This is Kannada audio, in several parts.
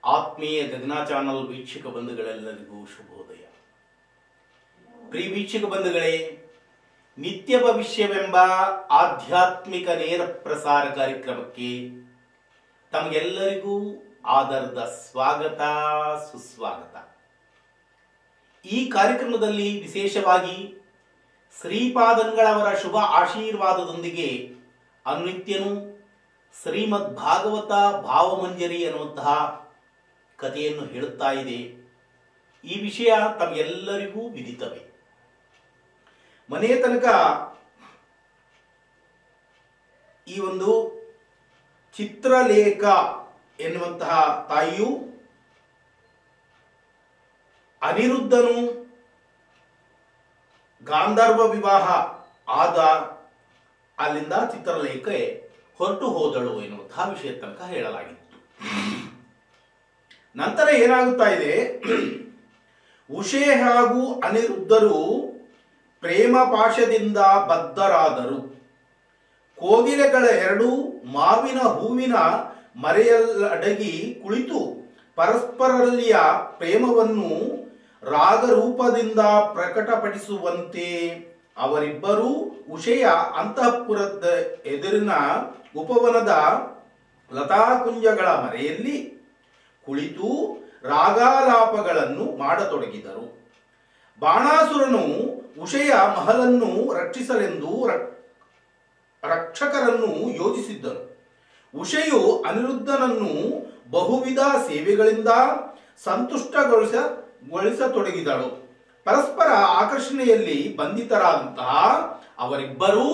ಆತ್ಮೀಯ ಗಗನ ಚಾನಲ್ ವೀಕ್ಷಕ ಬಂಧುಗಳೆಲ್ಲರಿಗೂ ಶುಭೋದಯ ಪ್ರಿಯ ವೀಕ್ಷಕ ಬಂಧುಗಳೇ ನಿತ್ಯ ಭವಿಷ್ಯವೆಂಬ ಆಧ್ಯಾತ್ಮಿಕ ನೇರ ಪ್ರಸಾರ ಕಾರ್ಯಕ್ರಮಕ್ಕೆ ತಮಗೆಲ್ಲರಿಗೂ ಆದರದ ಸ್ವಾಗತ ಸುಸ್ವಾಗತ ಈ ಕಾರ್ಯಕ್ರಮದಲ್ಲಿ ವಿಶೇಷವಾಗಿ ಶ್ರೀಪಾದಂಗಳವರ ಶುಭ ಆಶೀರ್ವಾದದೊಂದಿಗೆ ಅನುನಿತ್ಯನು ಶ್ರೀಮದ್ ಭಾಗವತ ಭಾವಮಂಜರಿ ಅನ್ನುವಂತಹ ಕಥೆಯನ್ನು ಹೇಳುತ್ತಾ ಇದೆ ಈ ವಿಷಯ ತಮಗೆಲ್ಲರಿಗೂ ವಿದಿತವೇ ಮನೆಯ ತನಕ ಈ ಒಂದು ಚಿತ್ರಲೇಖ ಎನ್ನುವಂತಹ ತಾಯಿಯು ಅನಿರುದ್ಧನು ಗಾಂಧರ್ವ ವಿವಾಹ ಆದ ಅಲ್ಲಿಂದ ಚಿತ್ರಲೇಖೆ ಹೊರಟು ಹೋದಳು ಎನ್ನುವಂತಹ ವಿಷಯ ತನಕ ಹೇಳಲಾಗಿತ್ತು ನಂತರ ಏನಾಗುತ್ತಾ ಇದೆ ಉಷೆ ಹಾಗೂ ಅನಿರುದ್ಧರು ಪ್ರೇಮ ಪಾಶದಿಂದ ಬದ್ಧರಾದರು ಕೋಗಿಲೆಗಳ ಎರಡು ಮಾವಿನ ಹೂವಿನ ಮರೆಯಲ್ಲಡಗಿ ಕುಳಿತು ಪರಸ್ಪರಲ್ಲಿಯ ಪ್ರೇಮವನ್ನು ರಾಗರೂಪದಿಂದ ಪ್ರಕಟಪಡಿಸುವಂತೆ ಅವರಿಬ್ಬರೂ ಉಷೆಯ ಅಂತಃಪುರದ ಎದುರಿನ ಉಪವನದ ಲತಾಕುಂಜಗಳ ಮರೆಯಲ್ಲಿ ಕುಳಿತು ರಾಗಾಲಾಪಗಳನ್ನು ಮಾಡತೊಡಗಿದರು ಬಾಣಾಸುರನು ಉಷೆಯ ಮಹಲನ್ನು ರಕ್ಷಿಸಲೆಂದು ರಕ್- ರಕ್ಷಕರನ್ನು ಯೋಜಿಸಿದ್ದನು ಉಷೆಯು ಅನಿರುದ್ಧನನ್ನು ಬಹುವಿಧ ಸೇವೆಗಳಿಂದ ಸಂತುಷ್ಟಗೊಳಿಸ ಗೊಳಿಸತೊಡಗಿದಳು ಪರಸ್ಪರ ಆಕರ್ಷಣೆಯಲ್ಲಿ ಬಂಧಿತರಾದಂತಹ ಅವರಿಬ್ಬರೂ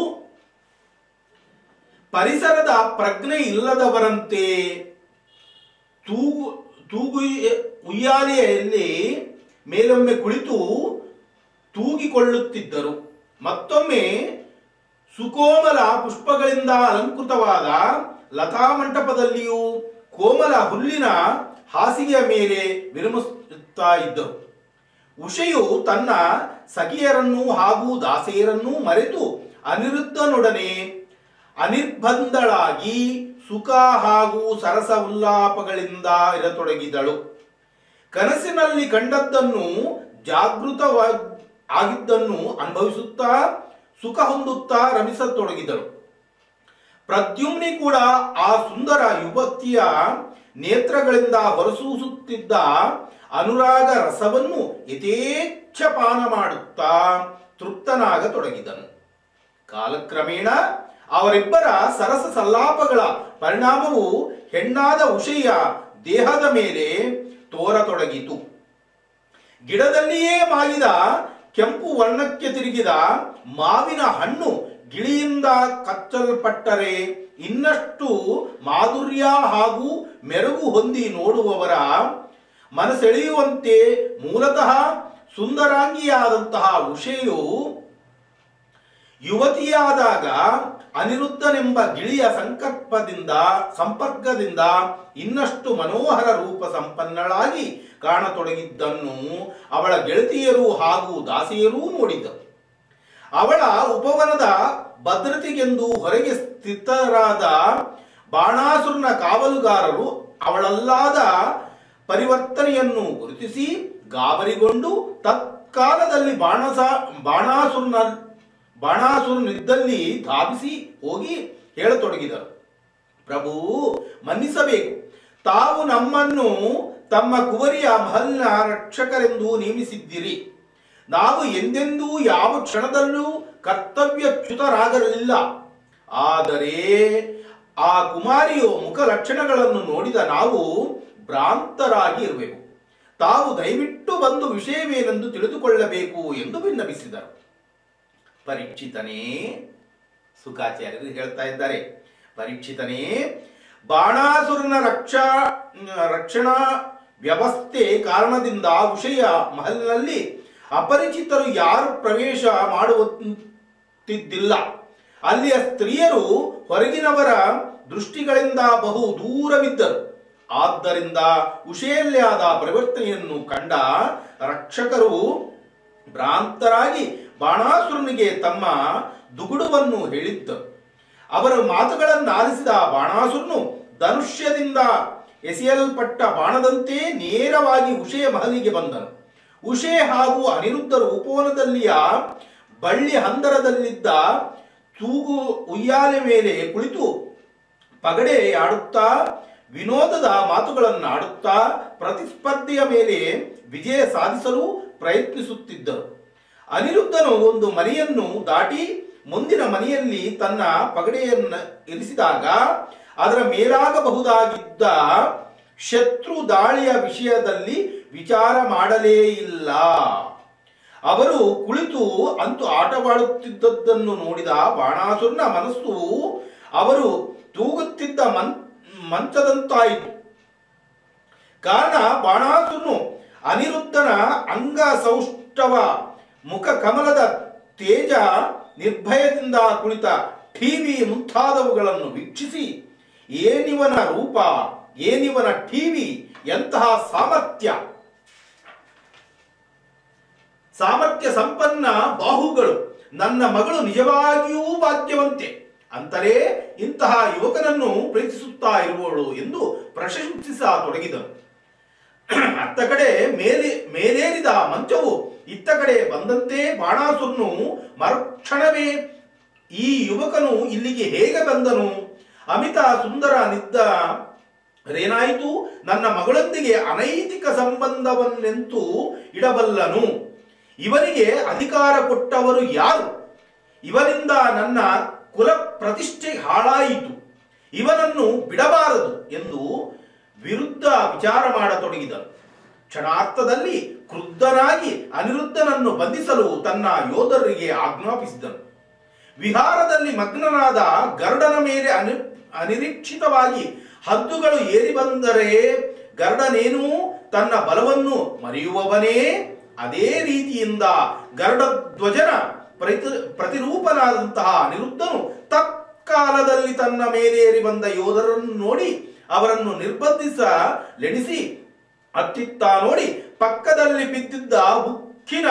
ಪರಿಸರದ ಪ್ರಜ್ಞೆ ಇಲ್ಲದವರಂತೆ ತೂಗು ತೂಗು ಉಯ್ಯಾಲೆಯಲ್ಲಿ ಮೇಲೊಮ್ಮೆ ಕುಳಿತು ತೂಗಿಕೊಳ್ಳುತ್ತಿದ್ದರು ಮತ್ತೊಮ್ಮೆ ಸುಕೋಮಲ ಪುಷ್ಪಗಳಿಂದ ಅಲಂಕೃತವಾದ ಲತಾ ಮಂಟಪದಲ್ಲಿಯೂ ಕೋಮಲ ಹುಲ್ಲಿನ ಹಾಸಿಗೆಯ ಮೇಲೆ ವಿರಮಿಸುತ್ತಾ ಇದ್ದರು ಉಷೆಯು ತನ್ನ ಸಖಿಯರನ್ನು ಹಾಗೂ ದಾಸೆಯರನ್ನು ಮರೆತು ಅನಿರುದ್ಧನೊಡನೆ ಅನಿರ್ಬಂಧಳಾಗಿ ಸುಖ ಹಾಗೂ ಸರಸ ಉಲ್ಲಾಪಗಳಿಂದ ಇರತೊಡಗಿದಳು ಕನಸಿನಲ್ಲಿ ಕಂಡದ್ದನ್ನು ಜಾಗೃತವ ಆಗಿದ್ದನ್ನು ಅನುಭವಿಸುತ್ತಾ ಸುಖ ಹೊಂದುತ್ತಾ ರಮಿಸತೊಡಗಿದಳು ಪ್ರದ್ಯುಮ್ನಿ ಕೂಡ ಆ ಸುಂದರ ಯುವತಿಯ ನೇತ್ರಗಳಿಂದ ಹೊರಸೂಸುತ್ತಿದ್ದ ಅನುರಾಗ ರಸವನ್ನು ಯಥೇಚ್ಛ ಪಾನ ಮಾಡುತ್ತಾ ತೃಪ್ತನಾಗತೊಡಗಿದನು ಕಾಲಕ್ರಮೇಣ ಅವರಿಬ್ಬರ ಸರಸ ಸಲ್ಲಾಪಗಳ ಪರಿಣಾಮವು ಹೆಣ್ಣಾದ ಉಷೆಯ ದೇಹದ ಮೇಲೆ ತೋರತೊಡಗಿತು ಗಿಡದಲ್ಲಿಯೇ ಮಾಗಿದ ಕೆಂಪು ವರ್ಣಕ್ಕೆ ತಿರುಗಿದ ಮಾವಿನ ಹಣ್ಣು ಗಿಳಿಯಿಂದ ಕಚ್ಚಲ್ಪಟ್ಟರೆ ಇನ್ನಷ್ಟು ಮಾಧುರ್ಯ ಹಾಗೂ ಮೆರುಗು ಹೊಂದಿ ನೋಡುವವರ ಮನಸೆಳೆಯುವಂತೆ ಮೂಲತಃ ಸುಂದರಾಂಗಿಯಾದಂತಹ ಉಷೆಯು ಯುವತಿಯಾದಾಗ ಅನಿರುದ್ಧನೆಂಬ ಗಿಳಿಯ ಸಂಕಲ್ಪದಿಂದ ಸಂಪರ್ಕದಿಂದ ಇನ್ನಷ್ಟು ಮನೋಹರ ರೂಪ ಸಂಪನ್ನಳಾಗಿ ಕಾಣತೊಡಗಿದ್ದನ್ನು ಅವಳ ಗೆಳತಿಯರು ಹಾಗೂ ದಾಸಿಯರೂ ನೋಡಿದ್ದರು ಅವಳ ಉಪವನದ ಭದ್ರತೆಗೆಂದು ಹೊರಗೆ ಸ್ಥಿತರಾದ ಬಾಣಾಸುರನ ಕಾವಲುಗಾರರು ಅವಳಲ್ಲಾದ ಪರಿವರ್ತನೆಯನ್ನು ಗುರುತಿಸಿ ಗಾಬರಿಗೊಂಡು ತತ್ಕಾಲದಲ್ಲಿ ಬಾಣಸ ಬಾಣಾಸುರನ ಬಾಣಾಸುರನಿದ್ದಲ್ಲಿ ಧಾವಿಸಿ ಹೋಗಿ ಹೇಳತೊಡಗಿದರು ಪ್ರಭು ಮನ್ನಿಸಬೇಕು ತಾವು ನಮ್ಮನ್ನು ತಮ್ಮ ಕುವರಿಯ ಮಹಲ್ನ ರಕ್ಷಕರೆಂದು ನೇಮಿಸಿದ್ದೀರಿ ನಾವು ಎಂದೆಂದೂ ಯಾವ ಕ್ಷಣದಲ್ಲೂ ಕರ್ತವ್ಯಚ್ಯುತರಾಗಲಿಲ್ಲ ಆದರೆ ಆ ಕುಮಾರಿಯು ಮುಖ ಲಕ್ಷಣಗಳನ್ನು ನೋಡಿದ ನಾವು ಭ್ರಾಂತರಾಗಿ ಇರಬೇಕು ತಾವು ದಯವಿಟ್ಟು ಬಂದು ವಿಷಯವೇನೆಂದು ತಿಳಿದುಕೊಳ್ಳಬೇಕು ಎಂದು ವಿನ್ನಪಿಸಿದರು ಪರೀಕ್ಷಿತನೇ ಸುಖಾಚಾರ್ಯರು ಹೇಳ್ತಾ ಇದ್ದಾರೆ ಪರೀಕ್ಷಿತನೇ ಬಾಣಾಸುರನ ರಕ್ಷಾ ರಕ್ಷಣಾ ವ್ಯವಸ್ಥೆ ಕಾರಣದಿಂದ ವಿಷಯ ಮಹಲಿನಲ್ಲಿ ಅಪರಿಚಿತರು ಯಾರು ಪ್ರವೇಶ ಮಾಡುತ್ತಿದ್ದಿಲ್ಲ ಅಲ್ಲಿಯ ಸ್ತ್ರೀಯರು ಹೊರಗಿನವರ ದೃಷ್ಟಿಗಳಿಂದ ಬಹು ದೂರವಿದ್ದರು ಆದ್ದರಿಂದ ಉಷೆಯಲ್ಲಿ ಆದ ಪರಿವರ್ತನೆಯನ್ನು ಕಂಡ ರಕ್ಷಕರು ಭ್ರಾಂತರಾಗಿ ಬಾಣಾಸುರನಿಗೆ ತಮ್ಮ ದುಗುಡವನ್ನು ಹೇಳಿದ್ದರು ಅವರ ಮಾತುಗಳನ್ನು ಆಲಿಸಿದ ಬಾಣಾಸುರನು ಧನುಷ್ಯದಿಂದ ಎಸೆಯಲ್ಪಟ್ಟ ಬಾಣದಂತೆ ನೇರವಾಗಿ ಉಷೆಯ ಮಹಲಿಗೆ ಬಂದನು ಉಷೆ ಹಾಗೂ ಅನಿರುದ್ಧರು ಉಪವನದಲ್ಲಿಯ ಬಳ್ಳಿ ಹಂದರದಲ್ಲಿದ್ದ ತೂಗು ಉಯ್ಯಾಲೆ ಮೇಲೆ ಕುಳಿತು ಪಗಡೆ ಆಡುತ್ತಾ ವಿನೋದದ ಮಾತುಗಳನ್ನಾಡುತ್ತಾ ಪ್ರತಿಸ್ಪರ್ಧೆಯ ಮೇಲೆ ವಿಜಯ ಸಾಧಿಸಲು ಪ್ರಯತ್ನಿಸುತ್ತಿದ್ದರು ಅನಿರುದ್ಧನು ಒಂದು ಮನೆಯನ್ನು ದಾಟಿ ಮುಂದಿನ ಮನೆಯಲ್ಲಿ ತನ್ನ ಪಗಡೆಯನ್ನು ಇರಿಸಿದಾಗ ಅದರ ಮೇಲಾಗಬಹುದಾಗಿದ್ದ ಶತ್ರು ದಾಳಿಯ ವಿಷಯದಲ್ಲಿ ವಿಚಾರ ಮಾಡಲೇ ಇಲ್ಲ ಅವರು ಕುಳಿತು ಅಂತೂ ಆಟವಾಡುತ್ತಿದ್ದದ್ದನ್ನು ನೋಡಿದ ಬಾಣಾಸುರನ ಮನಸ್ಸು ಅವರು ತೂಗುತ್ತಿದ್ದ ಮನ್ ಮಂಚದಂತಾಯಿತು ಕಾರಣ ಬಾಣಾಸುರನು ಅನಿರುದ್ಧನ ಅಂಗ ಸೌಷ್ಠವ ಮುಖ ಕಮಲದ ತೇಜ ನಿರ್ಭಯದಿಂದ ಕುಳಿತ ಟಿವಿ ಮುಂತಾದವುಗಳನ್ನು ವೀಕ್ಷಿಸಿ ಏನಿವನ ರೂಪ ಏನಿವನ ಟಿವಿ ಎಂತಹ ಸಾಮರ್ಥ್ಯ ಸಾಮರ್ಥ್ಯ ಸಂಪನ್ನ ಬಾಹುಗಳು ನನ್ನ ಮಗಳು ನಿಜವಾಗಿಯೂ ಭಾಗ್ಯವಂತೆ ಅಂತಲೇ ಇಂತಹ ಯುವಕನನ್ನು ಪ್ರೀತಿಸುತ್ತಾ ಇರುವವಳು ಎಂದು ಪ್ರಶಂಸಿಸತೊಡಗಿದನು ಅತ್ತ ಕಡೆ ಮೇಲೆ ಮೇಲೇರಿದ ಮಂಚವು ಇತ್ತ ಕಡೆ ಬಂದಂತೆ ಬಾಣಾಸುರನು ಮರುಕ್ಷಣವೇ ಈ ಯುವಕನು ಇಲ್ಲಿಗೆ ಹೇಗೆ ಬಂದನು ಅಮಿತ ಸುಂದರ ನಿದ್ದ ರೇನಾಯಿತು ನನ್ನ ಮಗಳೊಂದಿಗೆ ಅನೈತಿಕ ಸಂಬಂಧವನ್ನೆಂತೂ ಇಡಬಲ್ಲನು ಇವನಿಗೆ ಅಧಿಕಾರ ಕೊಟ್ಟವರು ಯಾರು ಇವನಿಂದ ನನ್ನ ಕುಲ ಪ್ರತಿಷ್ಠೆ ಹಾಳಾಯಿತು ಇವನನ್ನು ಬಿಡಬಾರದು ಎಂದು ವಿರುದ್ಧ ವಿಚಾರ ಮಾಡತೊಡಗಿದನು ಕ್ಷಣಾರ್ಥದಲ್ಲಿ ಕ್ರುದ್ಧನಾಗಿ ಅನಿರುದ್ಧನನ್ನು ಬಂಧಿಸಲು ತನ್ನ ಯೋಧರಿಗೆ ಆಜ್ಞಾಪಿಸಿದನು ವಿಹಾರದಲ್ಲಿ ಮಗ್ನನಾದ ಗರುಡನ ಮೇಲೆ ಅನಿ ಅನಿರೀಕ್ಷಿತವಾಗಿ ಹದ್ದುಗಳು ಏರಿ ಬಂದರೆ ಗರುಡನೇನು ತನ್ನ ಬಲವನ್ನು ಮರೆಯುವವನೇ ಅದೇ ರೀತಿಯಿಂದ ಗರುಡ ಧ್ವಜನ ಪ್ರತಿ ಪ್ರತಿರೂಪನಾದಂತಹ ಅನಿರುದ್ಧನು ತತ್ಕಾಲದಲ್ಲಿ ತನ್ನ ಮೇಲೇರಿ ಬಂದ ಯೋಧರನ್ನು ನೋಡಿ ಅವರನ್ನು ನಿರ್ಬಂಧಿಸ ಲೆಣಿಸಿ ಅತ್ತಿತ್ತ ನೋಡಿ ಪಕ್ಕದಲ್ಲಿ ಬಿದ್ದಿದ್ದ ಉಕ್ಕಿನ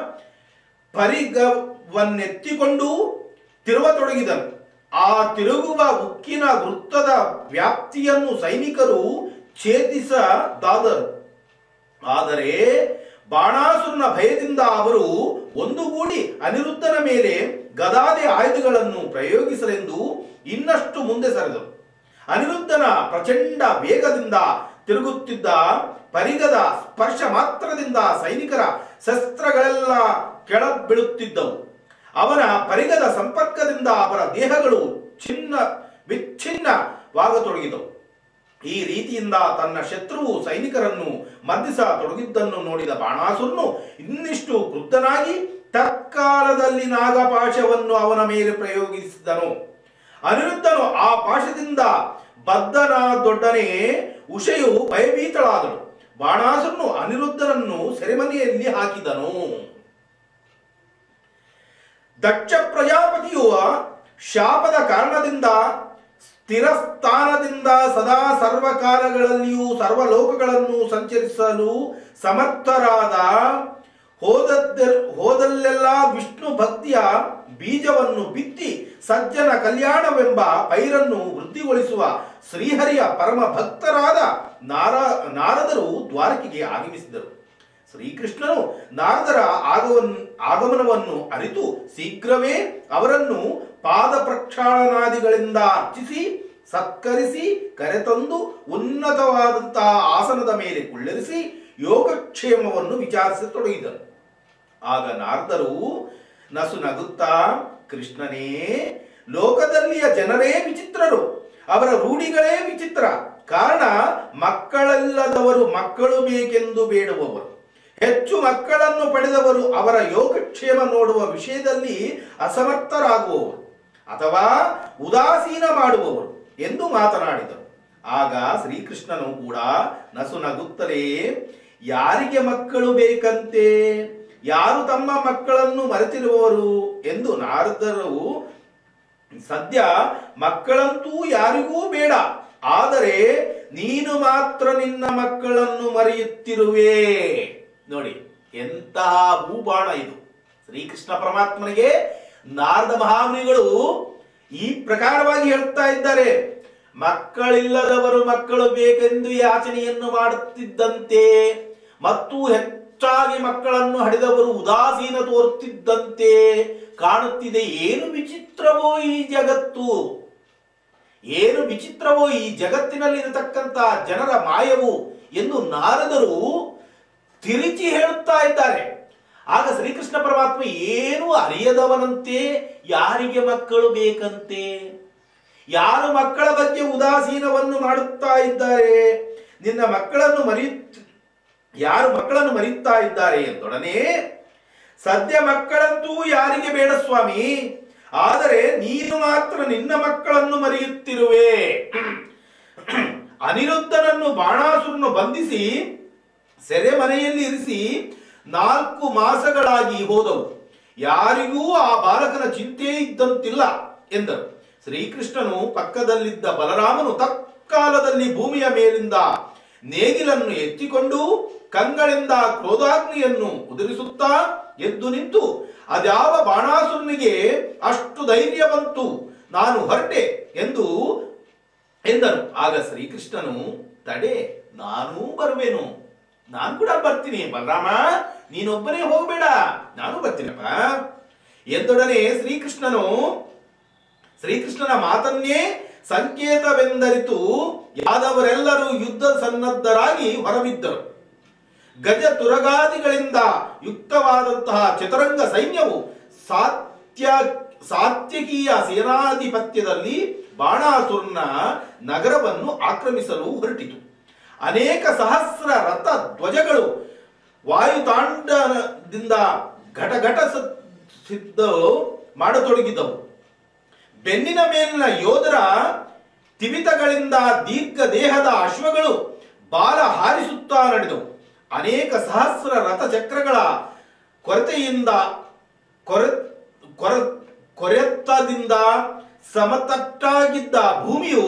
ಪರಿಗವನ್ನೆತ್ತಿಕೊಂಡು ತಿರುವತೊಡಗಿದನು ಆ ತಿರುಗುವ ಉಕ್ಕಿನ ವೃತ್ತದ ವ್ಯಾಪ್ತಿಯನ್ನು ಸೈನಿಕರು ಛೇದಿಸದಾದರು ಆದರೆ ಬಾಣಾಸುರನ ಭಯದಿಂದ ಅವರು ಒಂದುಗೂಡಿ ಅನಿರುದ್ಧನ ಮೇಲೆ ಗದಾದೆ ಆಯುಧಗಳನ್ನು ಪ್ರಯೋಗಿಸಲೆಂದು ಇನ್ನಷ್ಟು ಮುಂದೆ ಸರಿದರು ಅನಿರುದ್ಧನ ಪ್ರಚಂಡ ವೇಗದಿಂದ ತಿರುಗುತ್ತಿದ್ದ ಪರಿಗದ ಸ್ಪರ್ಶ ಮಾತ್ರದಿಂದ ಸೈನಿಕರ ಶಸ್ತ್ರಗಳೆಲ್ಲ ಕೆಳ ಬೀಳುತ್ತಿದ್ದವು ಅವನ ಪರಿಗದ ಸಂಪರ್ಕದಿಂದ ಅವರ ದೇಹಗಳು ಚಿನ್ನ ವಿಚ್ಛಿನ್ನವಾಗತೊಡಗಿದವು ಈ ರೀತಿಯಿಂದ ತನ್ನ ಶತ್ರುವು ಸೈನಿಕರನ್ನು ಮರ್ದಿಸತೊಡಗಿದ್ದನ್ನು ನೋಡಿದ ಬಾಣಾಸುರನು ಇನ್ನಿಷ್ಟು ಕ್ರುದ್ಧನಾಗಿ ತತ್ಕಾಲದಲ್ಲಿ ನಾಗಪಾಶವನ್ನು ಅವನ ಮೇಲೆ ಪ್ರಯೋಗಿಸಿದನು ಅನಿರುದ್ಧನು ಆ ಪಾಶದಿಂದ ಬದ್ಧನಾದೊಡ್ಡನೆ ಉಷೆಯು ಭಯಭೀತಳಾದಳು ಬಾಣಾಸುರನು ಅನಿರುದ್ಧನನ್ನು ಸೆರೆಮನೆಯಲ್ಲಿ ಹಾಕಿದನು ದಕ್ಷ ಪ್ರಜಾಪತಿಯು ಶಾಪದ ಕಾರಣದಿಂದ ಸ್ಥಿರ ಸ್ಥಾನದಿಂದ ಸದಾ ಸರ್ವಕಾಲಗಳಲ್ಲಿಯೂ ಸರ್ವಲೋಕಗಳನ್ನು ಸಂಚರಿಸಲು ಸಮರ್ಥರಾದ ಹೋದದ್ದ ಹೋದಲ್ಲೆಲ್ಲ ವಿಷ್ಣು ಭಕ್ತಿಯ ಬೀಜವನ್ನು ಬಿತ್ತಿ ಸಜ್ಜನ ಕಲ್ಯಾಣವೆಂಬ ಪೈರನ್ನು ವೃದ್ಧಿಗೊಳಿಸುವ ಶ್ರೀಹರಿಯ ಪರಮ ಭಕ್ತರಾದ ನಾರ ನಾರದರು ದ್ವಾರಕೆಗೆ ಆಗಮಿಸಿದರು ಶ್ರೀಕೃಷ್ಣನು ನಾರದರ ಆಗವನ್ ಆಗಮನವನ್ನು ಅರಿತು ಶೀಘ್ರವೇ ಅವರನ್ನು ಪಾದ ಪ್ರಕ್ಷಾಳನಾದಿಗಳಿಂದ ಅರ್ಚಿಸಿ ಸತ್ಕರಿಸಿ ಕರೆತಂದು ಉನ್ನತವಾದಂತಹ ಆಸನದ ಮೇಲೆ ಕುಳ್ಳಿರಿಸಿ ಯೋಗಕ್ಷೇಮವನ್ನು ವಿಚಾರಿಸತೊಡಗಿದರು ಆಗ ನಾರದರು ನಸು ನಗುತ್ತಾ ಕೃಷ್ಣನೇ ಲೋಕದಲ್ಲಿಯ ಜನರೇ ವಿಚಿತ್ರರು ಅವರ ರೂಢಿಗಳೇ ವಿಚಿತ್ರ ಕಾರಣ ಮಕ್ಕಳಲ್ಲದವರು ಮಕ್ಕಳು ಬೇಕೆಂದು ಬೇಡುವವರು ಹೆಚ್ಚು ಮಕ್ಕಳನ್ನು ಪಡೆದವರು ಅವರ ಯೋಗಕ್ಷೇಮ ನೋಡುವ ವಿಷಯದಲ್ಲಿ ಅಸಮರ್ಥರಾಗುವವರು ಅಥವಾ ಉದಾಸೀನ ಮಾಡುವವರು ಎಂದು ಮಾತನಾಡಿದರು ಆಗ ಶ್ರೀಕೃಷ್ಣನು ಕೂಡ ನಸು ನಗುತ್ತಲೇ ಯಾರಿಗೆ ಮಕ್ಕಳು ಬೇಕಂತೆ ಯಾರು ತಮ್ಮ ಮಕ್ಕಳನ್ನು ಮರೆತಿರುವವರು ಎಂದು ನಾರದರು ಸದ್ಯ ಮಕ್ಕಳಂತೂ ಯಾರಿಗೂ ಬೇಡ ಆದರೆ ನೀನು ಮಾತ್ರ ನಿನ್ನ ಮಕ್ಕಳನ್ನು ಮರೆಯುತ್ತಿರುವೆ ನೋಡಿ ಎಂತಹ ಭೂಬಾಣ ಇದು ಶ್ರೀಕೃಷ್ಣ ಪರಮಾತ್ಮನಿಗೆ ನಾರದ ಮಹಾಮುನಿಗಳು ಈ ಪ್ರಕಾರವಾಗಿ ಹೇಳ್ತಾ ಇದ್ದಾರೆ ಮಕ್ಕಳಿಲ್ಲದವರು ಮಕ್ಕಳು ಬೇಕೆಂದು ಯಾಚನೆಯನ್ನು ಮಾಡುತ್ತಿದ್ದಂತೆ ಮತ್ತು ಹೆಚ್ಚಾಗಿ ಮಕ್ಕಳನ್ನು ಹಡೆದವರು ಉದಾಸೀನ ತೋರುತ್ತಿದ್ದಂತೆ ಕಾಣುತ್ತಿದೆ ಏನು ವಿಚಿತ್ರವೋ ಈ ಜಗತ್ತು ಏನು ವಿಚಿತ್ರವೋ ಈ ಜಗತ್ತಿನಲ್ಲಿ ಇರತಕ್ಕಂತ ಜನರ ಮಾಯವು ಎಂದು ನಾರದರು ತಿರುಚಿ ಹೇಳುತ್ತಾ ಇದ್ದಾರೆ ಆಗ ಶ್ರೀಕೃಷ್ಣ ಪರಮಾತ್ಮ ಏನು ಅರಿಯದವನಂತೆ ಯಾರಿಗೆ ಮಕ್ಕಳು ಬೇಕಂತೆ ಯಾರು ಮಕ್ಕಳ ಬಗ್ಗೆ ಉದಾಸೀನವನ್ನು ಮಾಡುತ್ತಾ ಇದ್ದಾರೆ ನಿನ್ನ ಮಕ್ಕಳನ್ನು ಮರೆಯುತ್ತ ಯಾರು ಮಕ್ಕಳನ್ನು ಮರೆಯುತ್ತಾ ಇದ್ದಾರೆ ಎಂದೊಡನೆ ಸದ್ಯ ಮಕ್ಕಳಂತೂ ಯಾರಿಗೆ ಬೇಡ ಸ್ವಾಮಿ ಆದರೆ ನೀನು ಮಾತ್ರ ನಿನ್ನ ಮಕ್ಕಳನ್ನು ಮರೆಯುತ್ತಿರುವೆ ಅನಿರುದ್ಧನನ್ನು ಬಾಣಾಸುರನು ಬಂಧಿಸಿ ಸೆರೆಮನೆಯಲ್ಲಿ ಇರಿಸಿ ನಾಲ್ಕು ಮಾಸಗಳಾಗಿ ಹೋದವು ಯಾರಿಗೂ ಆ ಬಾಲಕನ ಚಿಂತೆ ಇದ್ದಂತಿಲ್ಲ ಎಂದರು ಶ್ರೀಕೃಷ್ಣನು ಪಕ್ಕದಲ್ಲಿದ್ದ ಬಲರಾಮನು ತತ್ಕಾಲದಲ್ಲಿ ಭೂಮಿಯ ಮೇಲಿಂದ ನೇಗಿಲನ್ನು ಎತ್ತಿಕೊಂಡು ಕಂಗಳಿಂದ ಕ್ರೋಧಾಗ್ನಿಯನ್ನು ಉದುರಿಸುತ್ತಾ ಎದ್ದು ನಿಂತು ಅದ್ಯಾವ ಬಾಣಾಸುರನಿಗೆ ಅಷ್ಟು ಧೈರ್ಯ ಬಂತು ನಾನು ಹೊರಟೆ ಎಂದು ಎಂದನು ಆಗ ಶ್ರೀಕೃಷ್ಣನು ತಡೆ ನಾನೂ ಬರುವೆನು ನಾನು ಕೂಡ ಬರ್ತೀನಿ ಬಲರಾಮ ನೀನೊಬ್ಬನೇ ಹೋಗಬೇಡ ನಾನು ಬರ್ತೀನಪ್ಪ ಎಂದೊಡನೆ ಶ್ರೀಕೃಷ್ಣನು ಶ್ರೀಕೃಷ್ಣನ ಮಾತನ್ನೇ ಸಂಕೇತವೆಂದರಿತು ಯಾದವರೆಲ್ಲರೂ ಯುದ್ಧ ಸನ್ನದ್ಧರಾಗಿ ಹೊರಬಿದ್ದರು ಗಜ ತುರಗಾದಿಗಳಿಂದ ಯುಕ್ತವಾದಂತಹ ಚತುರಂಗ ಸೈನ್ಯವು ಸಾತ್ಯ ಸಾತ್ಯಕೀಯ ಸೇನಾಧಿಪತ್ಯದಲ್ಲಿ ಬಾಣಾಸುರನ ನಗರವನ್ನು ಆಕ್ರಮಿಸಲು ಹೊರಟಿತು ಅನೇಕ ಸಹಸ್ರ ರಥ ಧ್ವಜಗಳು ವಾಯುತಾಂಡದಿಂದ ಘಟಘಟ ಸಿದ್ಧ ಮಾಡತೊಡಗಿದವು ಬೆನ್ನಿನ ಮೇಲಿನ ಯೋಧರ ತಿವಿತಗಳಿಂದ ದೀರ್ಘ ದೇಹದ ಅಶ್ವಗಳು ಬಾಲ ಹಾರಿಸುತ್ತಾ ನಡೆದವು ಅನೇಕ ಸಹಸ್ರ ರಥಚಕ್ರಗಳ ಕೊರತೆಯಿಂದ ಕೊರ ಕೊರ ಕೊರೆತದಿಂದ ಸಮತಟ್ಟಾಗಿದ್ದ ಭೂಮಿಯು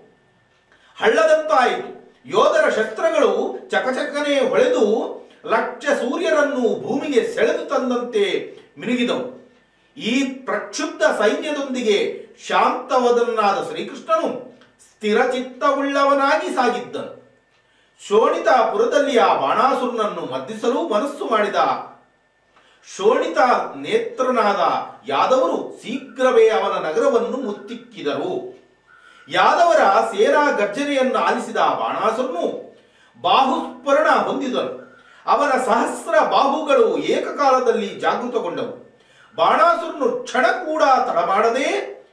ಹಳ್ಳದಂತಾಯಿತು ಯೋಧರ ಶಸ್ತ್ರಗಳು ಚಕಚಕನೆ ಹೊಳೆದು ಲಕ್ಷ ಸೂರ್ಯರನ್ನು ಭೂಮಿಗೆ ಸೆಳೆದು ತಂದಂತೆ ಮಿನುಗಿದವು ಈ ಪ್ರಕ್ಷುಬ್ಧ ಸೈನ್ಯದೊಂದಿಗೆ ಶಾಂತವದನಾದ ಶ್ರೀಕೃಷ್ಣನು ಸ್ಥಿರಚಿತ್ತವುಳ್ಳವನಾಗಿ ಸಾಗಿದ್ದನು ಶೋಣಿತಾಪುರದಲ್ಲಿ ಆ ಬಾಣಾಸುರನನ್ನು ಮರ್ದಿಸಲು ಮನಸ್ಸು ಮಾಡಿದ ಶೋಣಿತ ನೇತ್ರನಾದ ಯಾದವರು ಶೀಘ್ರವೇ ಅವನ ನಗರವನ್ನು ಮುತ್ತಿಕ್ಕಿದರು ಯಾದವರ ಸೇನಾ ಗರ್ಜನೆಯನ್ನು ಆಲಿಸಿದ ಬಾಣಾಸುರನು ಬಾಹುಸ್ಫುರಣ ಹೊಂದಿದನು ಅವನ ಸಹಸ್ರ ಬಾಹುಗಳು ಏಕಕಾಲದಲ್ಲಿ ಜಾಗೃತಗೊಂಡವು ಬಾಣಾಸುರನು ಕ್ಷಣ ಕೂಡ ತಡಮಾಡದೆ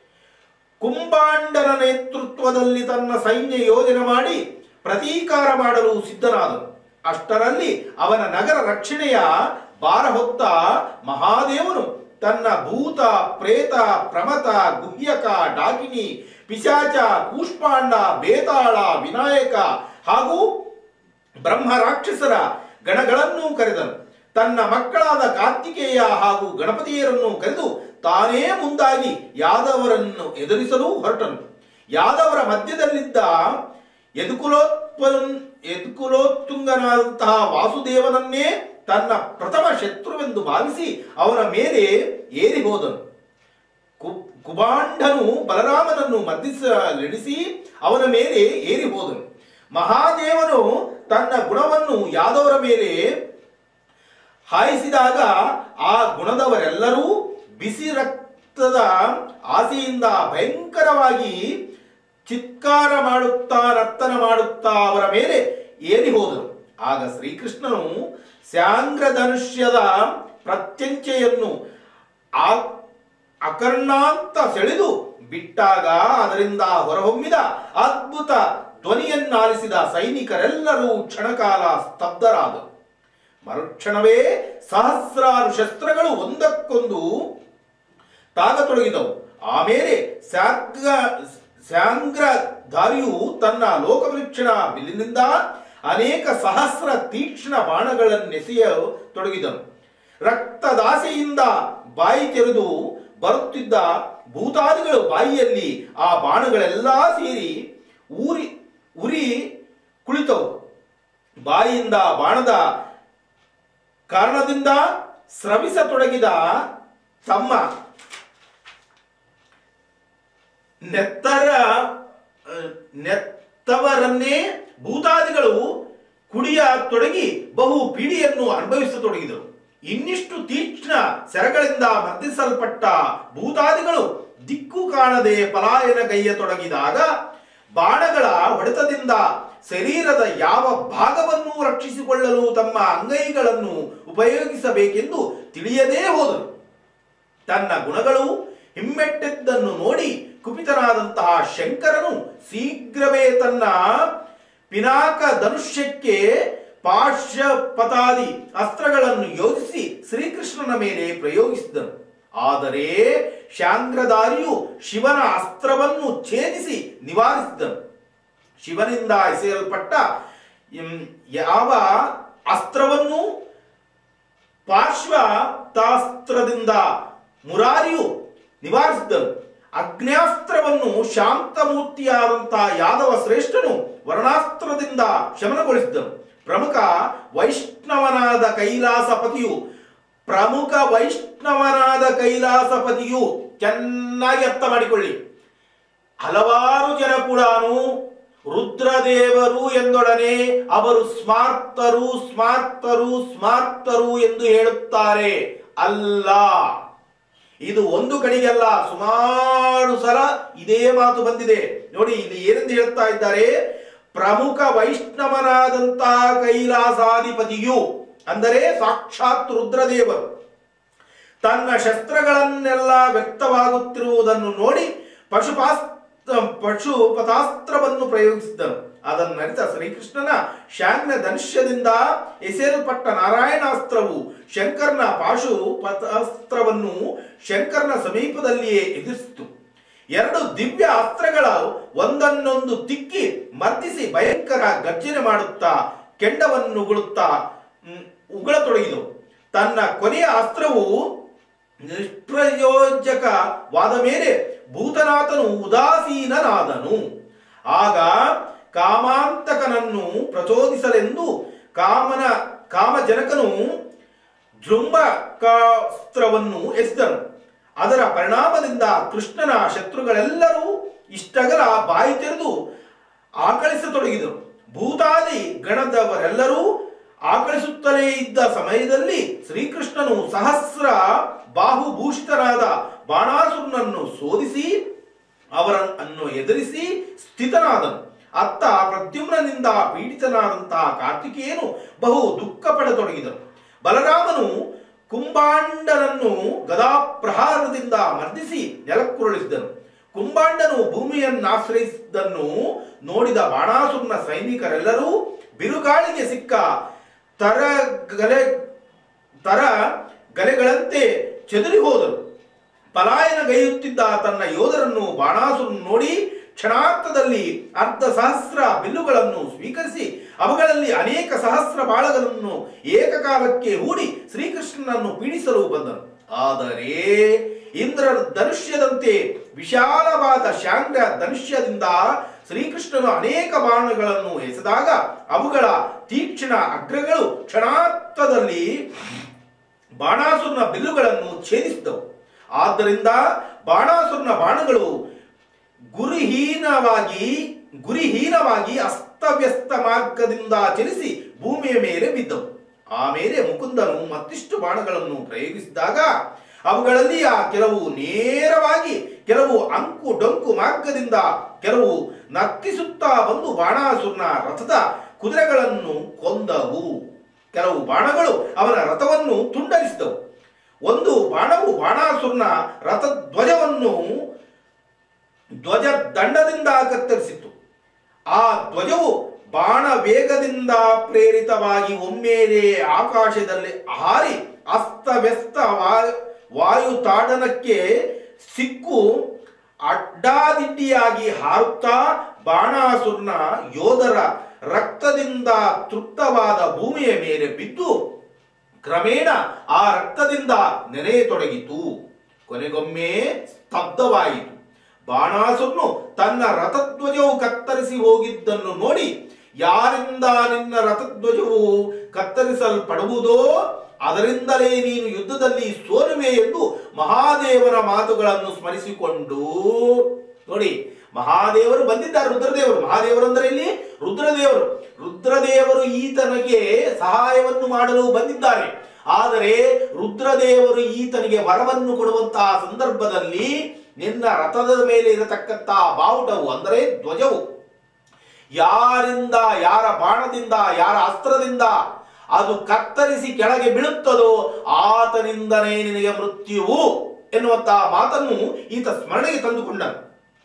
ಕುಂಬಾಂಡನ ನೇತೃತ್ವದಲ್ಲಿ ತನ್ನ ಸೈನ್ಯ ಯೋಜನೆ ಮಾಡಿ ಪ್ರತೀಕಾರ ಮಾಡಲು ಸಿದ್ಧನಾದನು ಅಷ್ಟರಲ್ಲಿ ಅವನ ನಗರ ರಕ್ಷಣೆಯ ಭಾರ ಹೊತ್ತ ಮಹಾದೇವನು ತನ್ನ ಭೂತ ಪ್ರೇತ ಪ್ರಮತ ಗುಹ್ಯಕ ಡಾಕಿನಿ ಪಿಶಾಚ ಕೂಷ್ಪಾಂಡ ಬೇತಾಳ ವಿನಾಯಕ ಹಾಗೂ ಬ್ರಹ್ಮ ರಾಕ್ಷಸರ ಗಣಗಳನ್ನು ಕರೆದನು ತನ್ನ ಮಕ್ಕಳಾದ ಕಾರ್ತಿಕೇಯ ಹಾಗೂ ಗಣಪತಿಯರನ್ನು ಕರೆದು ತಾನೇ ಮುಂದಾಗಿ ಯಾದವರನ್ನು ಎದುರಿಸಲು ಹೊರಟನು ಯಾದವರ ಮಧ್ಯದಲ್ಲಿದ್ದ ಎದುಕುಲೋತ್ಪ ಎದುಕುಲೋತ್ತುಂಗನಾದಂತಹ ವಾಸುದೇವನನ್ನೇ ತನ್ನ ಪ್ರಥಮ ಶತ್ರುವೆಂದು ಭಾವಿಸಿ ಅವನ ಮೇಲೆ ಏರಿ ಹೋದನು ಕು- ಕುಬಾಂಡನು ಬಲರಾಮನನ್ನು ಮರ್ದಿಸಲೆಣಿಸಿ ಅವನ ಮೇಲೆ ಏರಿ ಹೋದನು ಮಹಾದೇವನು ತನ್ನ ಗುಣವನ್ನು ಯಾದವರ ಮೇಲೆ ಹಾಯಿಸಿದಾಗ ಆ ಗುಣದವರೆಲ್ಲರೂ ಬಿಸಿ ರಕ್ತದ ಆಸೆಯಿಂದ ಭಯಂಕರವಾಗಿ ಚಿತ್ಕಾರ ಮಾಡುತ್ತಾ ನರ್ತನ ಮಾಡುತ್ತಾ ಅವರ ಮೇಲೆ ಏರಿ ಹೋದರು ಆಗ ಶ್ರೀಕೃಷ್ಣನು ಸ್ಯಾಂಗ್ರಧನುಷ್ಯದ ಪ್ರತ್ಯಂಚೆಯನ್ನು ಆ ಅಕರ್ಣಾಂತ ಸೆಳೆದು ಬಿಟ್ಟಾಗ ಅದರಿಂದ ಹೊರಹೊಮ್ಮಿದ ಅದ್ಭುತ ಧ್ವನಿಯನ್ನಾಲಿಸಿದ ಸೈನಿಕರೆಲ್ಲರೂ ಕ್ಷಣಕಾಲ ಸ್ತಬ್ಧರಾದರು ಮರುಕ್ಷಣವೇ ಸಹಸ್ರಾರು ಶಸ್ತ್ರಗಳು ಒಂದಕ್ಕೊಂದು ತಾಗತೊಡಗಿದವು ಆಮೇಲೆ ಸ್ಯಾಗ್ರ ಸ್ಯಾಂಗ್ರಧಾರಿಯು ತನ್ನ ಲೋಕವೀಕ್ಷಣ ಬಿಲ್ಲಿನಿಂದ ಅನೇಕ ಸಹಸ್ರ ತೀಕ್ಷ್ಣ ಬಾಣಗಳನ್ನೆಸೆಯ ತೊಡಗಿದನು ರಕ್ತದಾಸೆಯಿಂದ ಬಾಯಿ ತೆರೆದು ಬರುತ್ತಿದ್ದ ಭೂತಾದಿಗಳು ಬಾಯಿಯಲ್ಲಿ ಆ ಬಾಣಗಳೆಲ್ಲ ಸೇರಿ ಊರಿ ಉರಿ ಕುಳಿತವು ಬಾಯಿಯಿಂದ ಬಾಣದ ಕಾರಣದಿಂದ ಸ್ರವಿಸತೊಡಗಿದ ತಮ್ಮ ನೆತ್ತರ ಆ, ನೆತ್ತವರನ್ನೇ ಭೂತಾದಿಗಳು ಕುಡಿಯ ತೊಡಗಿ ಬಹು ಪೀಡಿಯನ್ನು ಅನುಭವಿಸತೊಡಗಿದರು ಇನ್ನಿಷ್ಟು ತೀಕ್ಷ್ಣ ಸೆರಗಳಿಂದ ಮರ್ದಿಸಲ್ಪಟ್ಟ ಭೂತಾದಿಗಳು ದಿಕ್ಕು ಕಾಣದೆ ಪಲಾಯನಗೈಯ ತೊಡಗಿದಾಗ ಬಾಣಗಳ ಹೊಡೆತದಿಂದ ಶರೀರದ ಯಾವ ಭಾಗವನ್ನು ರಕ್ಷಿಸಿಕೊಳ್ಳಲು ತಮ್ಮ ಅಂಗೈಗಳನ್ನು ಉಪಯೋಗಿಸಬೇಕೆಂದು ತಿಳಿಯದೇ ಹೋದರು ತನ್ನ ಗುಣಗಳು ಹಿಮ್ಮೆಟ್ಟಿದ್ದನ್ನು ನೋಡಿ ಕುಪಿತನಾದಂತಹ ಶಂಕರನು ಶೀಘ್ರವೇ ತನ್ನ ಪಿನಾಕ ಧನುಷ್ಯಕ್ಕೆ ಪಾರ್ಶ್ವಪತಾದಿ ಅಸ್ತ್ರಗಳನ್ನು ಯೋಜಿಸಿ ಶ್ರೀಕೃಷ್ಣನ ಮೇಲೆ ಪ್ರಯೋಗಿಸಿದನು ಆದರೆ ಶಾಂಗ್ರಧಾರಿಯು ಶಿವನ ಅಸ್ತ್ರವನ್ನು ಛೇದಿಸಿ ನಿವಾರಿಸಿದನು ಶಿವನಿಂದ ಎಸೆಯಲ್ಪಟ್ಟ ಇಂ- ಯಾವ ಅಸ್ತ್ರವನ್ನು ಪಾರ್ಶ್ವತಾಸ್ತ್ರದಿಂದ ಮುರಾರಿಯು ನಿವಾರಿಸಿದನು ಅಗ್ನ್ಯಾಸ್ತ್ರವನ್ನು ಶಾಂತಮೂರ್ತಿಯಾದಂತಹ ಯಾದವ ಶ್ರೇಷ್ಠನು ವರ್ಣಾಸ್ತ್ರದಿಂದ ಶಮನಗೊಳಿಸಿದನು ಪ್ರಮುಖ ವೈಷ್ಣವನಾದ ಕೈಲಾಸಪತಿಯು ಪ್ರಮುಖ ವೈಷ್ಣವನಾದ ಕೈಲಾಸಪತಿಯು ಚೆನ್ನಾಗಿ ಅರ್ಥ ಮಾಡಿಕೊಳ್ಳಿ ಹಲವಾರು ಜನ ಕೂಡ ರುದ್ರದೇವರು ಎಂದೊಡನೆ ಅವರು ಸ್ಮಾರ್ತರು ಸ್ಮಾರ್ತರು ಸ್ಮಾರ್ತರು ಎಂದು ಹೇಳುತ್ತಾರೆ ಅಲ್ಲ ಇದು ಒಂದು ಕಡೆಗಲ್ಲ ಸುಮಾರು ಸಲ ಇದೇ ಮಾತು ಬಂದಿದೆ ನೋಡಿ ಇಲ್ಲಿ ಏನೆಂದು ಹೇಳುತ್ತಾ ಇದ್ದಾರೆ ಪ್ರಮುಖ ವೈಷ್ಣವನಾದಂತಹ ಕೈಲಾಸಾಧಿಪತಿಯು ಅಂದರೆ ಸಾಕ್ಷಾತ್ ರುದ್ರದೇವರು ತನ್ನ ಶಸ್ತ್ರಗಳನ್ನೆಲ್ಲ ವ್ಯಕ್ತವಾಗುತ್ತಿರುವುದನ್ನು ನೋಡಿ ಪಶುಪಾಸ್ತ್ರ ಪಶುಪತಾಸ್ತ್ರವನ್ನು ಪ್ರಯೋಗಿಸಿದನು ಅದನ್ನರಿತ ಶ್ರೀಕೃಷ್ಣನ ಶಾಂಗ್ನ ಧನುಷ್ಯದಿಂದ ಎಸೆಯಲ್ಪಟ್ಟ ನಾರಾಯಣಾಸ್ತ್ರವು ಶಂಕರ್ನ ಪಾಶುಪತಾಸ್ತ್ರವನ್ನು ಶಂಕರ್ನ ಸಮೀಪದಲ್ಲಿಯೇ ಎದುರಿಸಿತು ಎರಡು ದಿವ್ಯ ಅಸ್ತ್ರಗಳ ಒಂದನ್ನೊಂದು ತಿಕ್ಕಿ ಮರ್ದಿಸಿ ಭಯಂಕರ ಗರ್ಜನೆ ಮಾಡುತ್ತಾ ಕೆಂಡವನ್ನು ಉಗುಳುತ್ತಾ ಮ್, ಉಗುಳತೊಡಗಿದವು ತನ್ನ ಕೊನೆಯ ಅಸ್ತ್ರವು ನಿಷ್ಪ್ರಯೋಜಕವಾದ ಮೇಲೆ ಭೂತನಾಥನು ಉದಾಸೀನನಾದನು ಆಗ ಕಾಮಾಂತಕನನ್ನು ಪ್ರಚೋದಿಸಲೆಂದು ಕಾಮನ ಕಾಮಜನಕನು ಜೃಂಬಕಾಸ್ತ್ರವನ್ನು ಎಸೆದನು ಅದರ ಪರಿಣಾಮದಿಂದ ಕೃಷ್ಣನ ಶತ್ರುಗಳೆಲ್ಲರೂ ಇಷ್ಟಗಲ ಬಾಯಿ ತೆರೆದು ಆಕಳಿಸತೊಡಗಿದರು ಭೂತಾದಿ ಗಣದವರೆಲ್ಲರೂ ಆಕಳಿಸುತ್ತಲೇ ಇದ್ದ ಸಮಯದಲ್ಲಿ ಶ್ರೀಕೃಷ್ಣನು ಸಹಸ್ರ ಬಾಹುಭೂಷಿತನಾದ ಬಾಣಾಸುರನನ್ನು ಸೋಲಿಸಿ ಅವರನ್ನು ಎದುರಿಸಿ ಸ್ಥಿತನಾದನು ಅತ್ತ ಪ್ರದ್ಯುಮ್ನನಿಂದ ಪೀಡಿತನಾದಂತಹ ಕಾರ್ತಿಕೇಯನು ಬಹು ದುಃಖ ಪಡತೊಡಗಿದನು ಬಲರಾಮನು ಕುಂಬಾಂಡನನ್ನು ಗದಾಪ್ರಹಾರದಿಂದ ಮರ್ದಿಸಿ ನೆಲಕ್ಕುರುಳಿಸಿದನು ಕುಂಬಾಂಡನು ಭೂಮಿಯನ್ನಾಶ್ರಯಿಸಿದ್ದನ್ನು ನೋಡಿದ ಬಾಣಾಸುರನ ಸೈನಿಕರೆಲ್ಲರೂ ಬಿರುಗಾಳಿಗೆ ಸಿಕ್ಕ ತರ ಗಲೆ ತರ ಗಲೆಗಳಂತೆ ಚೆದರಿ ಹೋದರು ಪಲಾಯನಗೈಯುತ್ತಿದ್ದ ತನ್ನ ಯೋಧರನ್ನು ಬಾಣಾಸುರನು ನೋಡಿ ಕ್ಷಣಾರ್ಥದಲ್ಲಿ ಅರ್ಧ ಸಹಸ್ರ ಬಿಲ್ಲುಗಳನ್ನು ಸ್ವೀಕರಿಸಿ ಅವುಗಳಲ್ಲಿ ಅನೇಕ ಸಹಸ್ರ ಬಾಳಗಳನ್ನು ಏಕಕಾಲಕ್ಕೆ ಹೂಡಿ ಶ್ರೀಕೃಷ್ಣನನ್ನು ಪೀಡಿಸಲು ಬಂದನು ಆದರೆ ಇಂದ್ರ ಧನುಷ್ಯದಂತೆ ವಿಶಾಲವಾದ ಶಾಂಗ್ರ ಧನುಷ್ಯದಿಂದ ಶ್ರೀಕೃಷ್ಣನು ಅನೇಕ ಬಾಣಗಳನ್ನು ಎಸೆದಾಗ ಅವುಗಳ ತೀಕ್ಷ್ಣ ಅಗ್ರಗಳು ಕ್ಷಣಾರ್ಥದಲ್ಲಿ ಬಾಣಾಸುರನ ಬಿಲ್ಲುಗಳನ್ನು ಛೇದಿಸಿದವು ಆದ್ದರಿಂದ ಬಾಣಾಸುರನ ಬಾಣಗಳು ಗುರಿಹೀನವಾಗಿ ಗುರಿಹೀನವಾಗಿ ಅಸ್ತವ್ಯಸ್ತ ಮಾರ್ಗದಿಂದ ಚಲಿಸಿ ಭೂಮಿಯ ಮೇಲೆ ಬಿದ್ದವು ಆಮೇಲೆ ಮುಕುಂದನು ಮತ್ತಿಷ್ಟು ಬಾಣಗಳನ್ನು ಪ್ರಯೋಗಿಸಿದಾಗ ಅವುಗಳಲ್ಲಿ ಆ ಕೆಲವು ನೇರವಾಗಿ ಕೆಲವು ಅಂಕು ಡೊಂಕು ಮಾರ್ಗದಿಂದ ಕೆಲವು ನತ್ತಿಸುತ್ತಾ ಬಂದು ಬಾಣಾಸುರನ ರಥದ ಕುದುರೆಗಳನ್ನು ಕೊಂದವು ಕೆಲವು ಬಾಣಗಳು ಅವನ ರಥವನ್ನು ತುಂಡರಿಸಿದವು ಒಂದು ಬಾಣವು ಬಾಣಾಸುರನ ರಥ ಧ್ವಜವನ್ನು ಧ್ವಜ ದಂಡದಿಂದ ಕತ್ತರಿಸಿತು ಆ ಧ್ವಜವು ಬಾಣ ವೇಗದಿಂದ ಪ್ರೇರಿತವಾಗಿ ಒಮ್ಮೆಲೆ ಆಕಾಶದಲ್ಲಿ ಹಾರಿ ಅಸ್ತವ್ಯಸ್ತ ವಾಯು ವಾಯು ತಾಡನಕ್ಕೆ ಸಿಕ್ಕು ಅಡ್ಡಾದಿಡ್ಡಿಯಾಗಿ ಹಾರುತ್ತಾ ಬಾಣಾಸುರನ ಯೋಧರ ರಕ್ತದಿಂದ ತೃಪ್ತವಾದ ಭೂಮಿಯ ಮೇಲೆ ಬಿದ್ದು ಕ್ರಮೇಣ ಆ ರಕ್ತದಿಂದ ನೆನೆಯತೊಡಗಿತು ಕೊನೆಗೊಮ್ಮೆ ಸ್ತಬ್ಧವಾಯಿತು ಬಾಣಾಸುರನು ತನ್ನ ರಥಧ್ವಜವು ಕತ್ತರಿಸಿ ಹೋಗಿದ್ದನ್ನು ನೋಡಿ ಯಾರಿಂದ ನಿನ್ನ ರಥಧ್ವಜವು ಕತ್ತರಿಸಲ್ಪಡುವುದೋ ಅದರಿಂದಲೇ ನೀನು ಯುದ್ಧದಲ್ಲಿ ಸೋಲುವೆ ಎಂದು ಮಹಾದೇವನ ಮಾತುಗಳನ್ನು ಸ್ಮರಿಸಿಕೊಂಡು ನೋಡಿ ಮಹಾದೇವರು ಬಂದಿದ್ದಾರೆ ರುದ್ರದೇವರು ಮಹಾದೇವರು ಅಂದ್ರೆ ಇಲ್ಲಿ ರುದ್ರದೇವರು ರುದ್ರದೇವರು ಈತನಿಗೆ ಸಹಾಯವನ್ನು ಮಾಡಲು ಬಂದಿದ್ದಾರೆ ಆದರೆ ರುದ್ರದೇವರು ಈತನಿಗೆ ವರವನ್ನು ಕೊಡುವಂತಹ ಸಂದರ್ಭದಲ್ಲಿ ನಿನ್ನ ರಥದ ಮೇಲೆ ಇರತಕ್ಕಂತಹ ಬಾವುಟವು ಅಂದರೆ ಧ್ವಜವು ಯಾರಿಂದ ಯಾರ ಬಾಣದಿಂದ ಯಾರ ಅಸ್ತ್ರದಿಂದ ಅದು ಕತ್ತರಿಸಿ ಕೆಳಗೆ ಬೀಳುತ್ತದೋ ಆತನಿಂದನೇ ನಿನಗೆ ಮೃತ್ಯುವು ಎನ್ನುವಂತಹ ಮಾತನ್ನು ಈತ ಸ್ಮರಣೆಗೆ ತಂದುಕೊಂಡನು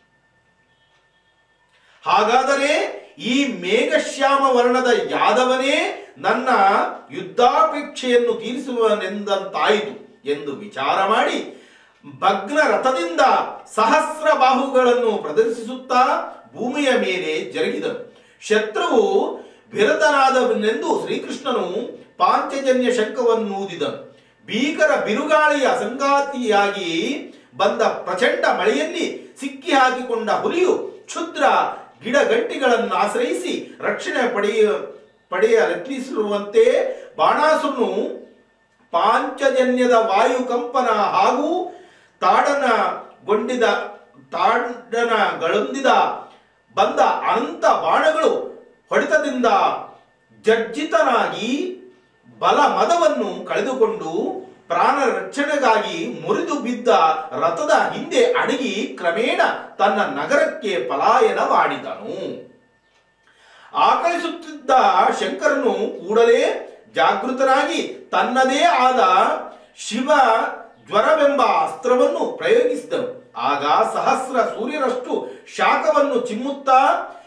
ಹಾಗಾದರೆ ಈ ಮೇಘಶ್ಯಾಮ ವರ್ಣದ ಯಾದವನೇ ನನ್ನ ಯುದ್ಧಾಪೇಕ್ಷೆಯನ್ನು ತೀರಿಸುವನೆಂದಂತಾಯಿತು ಎಂದು ವಿಚಾರ ಮಾಡಿ ಭಗ್ನ ರಥದಿಂದ ಸಹಸ್ರ ಬಾಹುಗಳನ್ನು ಪ್ರದರ್ಶಿಸುತ್ತಾ ಭೂಮಿಯ ಮೇಲೆ ಜರುಗಿದನು ಶತ್ರುವು ವಿರತನಾದವನೆಂದು ಶ್ರೀಕೃಷ್ಣನು ಪಾಂಚಜನ್ಯ ಶಂಕವನ್ನು ಊದಿದನು ಭೀಕರ ಬಿರುಗಾಳಿಯ ಸಂಗಾತಿಯಾಗಿ ಬಂದ ಪ್ರಚಂಡ ಮಳೆಯಲ್ಲಿ ಸಿಕ್ಕಿ ಹಾಕಿಕೊಂಡ ಹುಲಿಯು ಕ್ಷುದ್ರ ಗಿಡಗಂಟಿಗಳನ್ನು ಆಶ್ರಯಿಸಿ ರಕ್ಷಣೆ ಪಡೆಯ ಪಡೆಯ ಯತ್ನಿಸಿರುವಂತೆ ಬಾಣಾಸುರನು ಪಾಂಚಜನ್ಯದ ವಾಯು ಕಂಪನ ಹಾಗೂ ತಾಡನಗೊಂಡಿದ ತಾಡನಗಳೊಂದಿದ ಬಂದ ಅನಂತ ಬಾಣಗಳು ಹೊಡೆತದಿಂದ ಜರ್ಜಿತನಾಗಿ ಬಲ ಮದವನ್ನು ಕಳೆದುಕೊಂಡು ಪ್ರಾಣ ರಕ್ಷಣೆಗಾಗಿ ಮುರಿದು ಬಿದ್ದ ರಥದ ಹಿಂದೆ ಅಡಗಿ ಕ್ರಮೇಣ ತನ್ನ ನಗರಕ್ಕೆ ಪಲಾಯನ ಮಾಡಿದನು ಆಕಳಿಸುತ್ತಿದ್ದ ಶಂಕರನು ಕೂಡಲೇ ಜಾಗೃತನಾಗಿ ತನ್ನದೇ ಆದ ಶಿವ ಜ್ವರವೆಂಬ ಅಸ್ತ್ರವನ್ನು ಪ್ರಯೋಗಿಸಿದನು ಆಗ ಸಹಸ್ರ ಸೂರ್ಯರಷ್ಟು ಶಾಖವನ್ನು ಚಿಮ್ಮುತ್ತಾ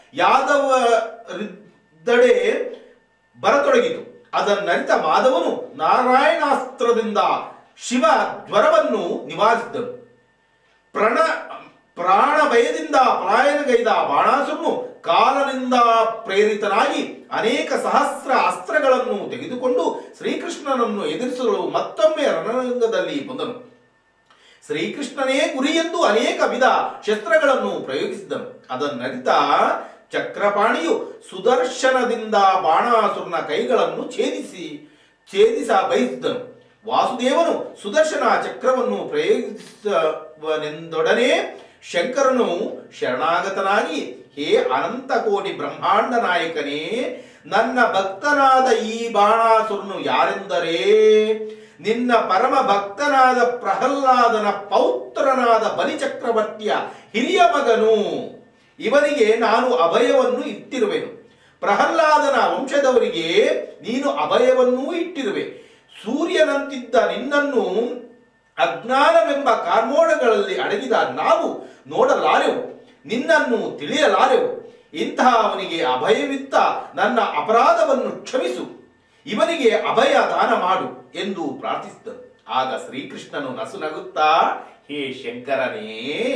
ಯಾದವರಿದ್ದಡೆ ಬರತೊಡಗಿತು ಅದನ್ನರಿತ ಮಾಧವನು ನಾರಾಯಣಾಸ್ತ್ರದಿಂದ ಶಿವ ಜ್ವರವನ್ನು ನಿವಾರಿಸಿದನು ಪ್ರಣ ಪ್ರಾಣ ಭಯದಿಂದ ಪಲಾಯನಗೈದ ಬಾಣಾಸುರನು ಕಾಲನಿಂದ ಪ್ರೇರಿತನಾಗಿ ಅನೇಕ ಸಹಸ್ರ ಅಸ್ತ್ರಗಳನ್ನು ತೆಗೆದುಕೊಂಡು ಶ್ರೀಕೃಷ್ಣನನ್ನು ಎದುರಿಸಲು ಮತ್ತೊಮ್ಮೆ ರಣರಂಗದಲ್ಲಿ ಬಂದನು ಶ್ರೀಕೃಷ್ಣನೇ ಗುರಿಯೆಂದು ಅನೇಕ ವಿಧ ಶಸ್ತ್ರಗಳನ್ನು ಪ್ರಯೋಗಿಸಿದನು ಅದನ್ನರಿತ ಚಕ್ರಪಾಣಿಯು ಸುದರ್ಶನದಿಂದ ಬಾಣಾಸುರನ ಕೈಗಳನ್ನು ಛೇದಿಸಿ ಛೇದಿಸ ಬಯಸಿದನು ವಾಸುದೇವನು ಸುದರ್ಶನ ಚಕ್ರವನ್ನು ಪ್ರಯೋಗಿಸುವನೆಂದೊಡನೆ ಶಂಕರನು ಶರಣಾಗತನಾಗಿ ಹೇ ಅನಂತ ಕೋಟಿ ಬ್ರಹ್ಮಾಂಡ ನಾಯಕನೇ ನನ್ನ ಭಕ್ತನಾದ ಈ ಬಾಣಾಸುರನು ಯಾರೆಂದರೆ ನಿನ್ನ ಪರಮ ಭಕ್ತನಾದ ಪ್ರಹ್ಲಾದನ ಪೌತ್ರನಾದ ಬಲಿಚಕ್ರವರ್ತಿಯ ಹಿರಿಯ ಮಗನು ಇವನಿಗೆ ನಾನು ಅಭಯವನ್ನು ಇಟ್ಟಿರುವೆನು ಪ್ರಹ್ಲಾದನ ವಂಶದವರಿಗೆ ನೀನು ಅಭಯವನ್ನೂ ಇಟ್ಟಿರುವೆ ಸೂರ್ಯನಂತಿದ್ದ ನಿನ್ನನ್ನು ಅಜ್ಞಾನವೆಂಬ ಕಾರ್ಮೋಡಗಳಲ್ಲಿ ಅಡಗಿದ ನಾವು ನೋಡಲಾರೆವು ನಿನ್ನನ್ನು ತಿಳಿಯಲಾರೆವು ಇಂತಹ ಅವನಿಗೆ ಅಭಯವಿತ್ತ ನನ್ನ ಅಪರಾಧವನ್ನು ಕ್ಷಮಿಸು ಇವನಿಗೆ ಅಭಯ ದಾನ ಮಾಡು ಎಂದು ಪ್ರಾರ್ಥಿಸಿದನು ಆಗ ಶ್ರೀಕೃಷ್ಣನು ನಸುನಗುತ್ತಾ ಹೇ ಶಂಕರನೇ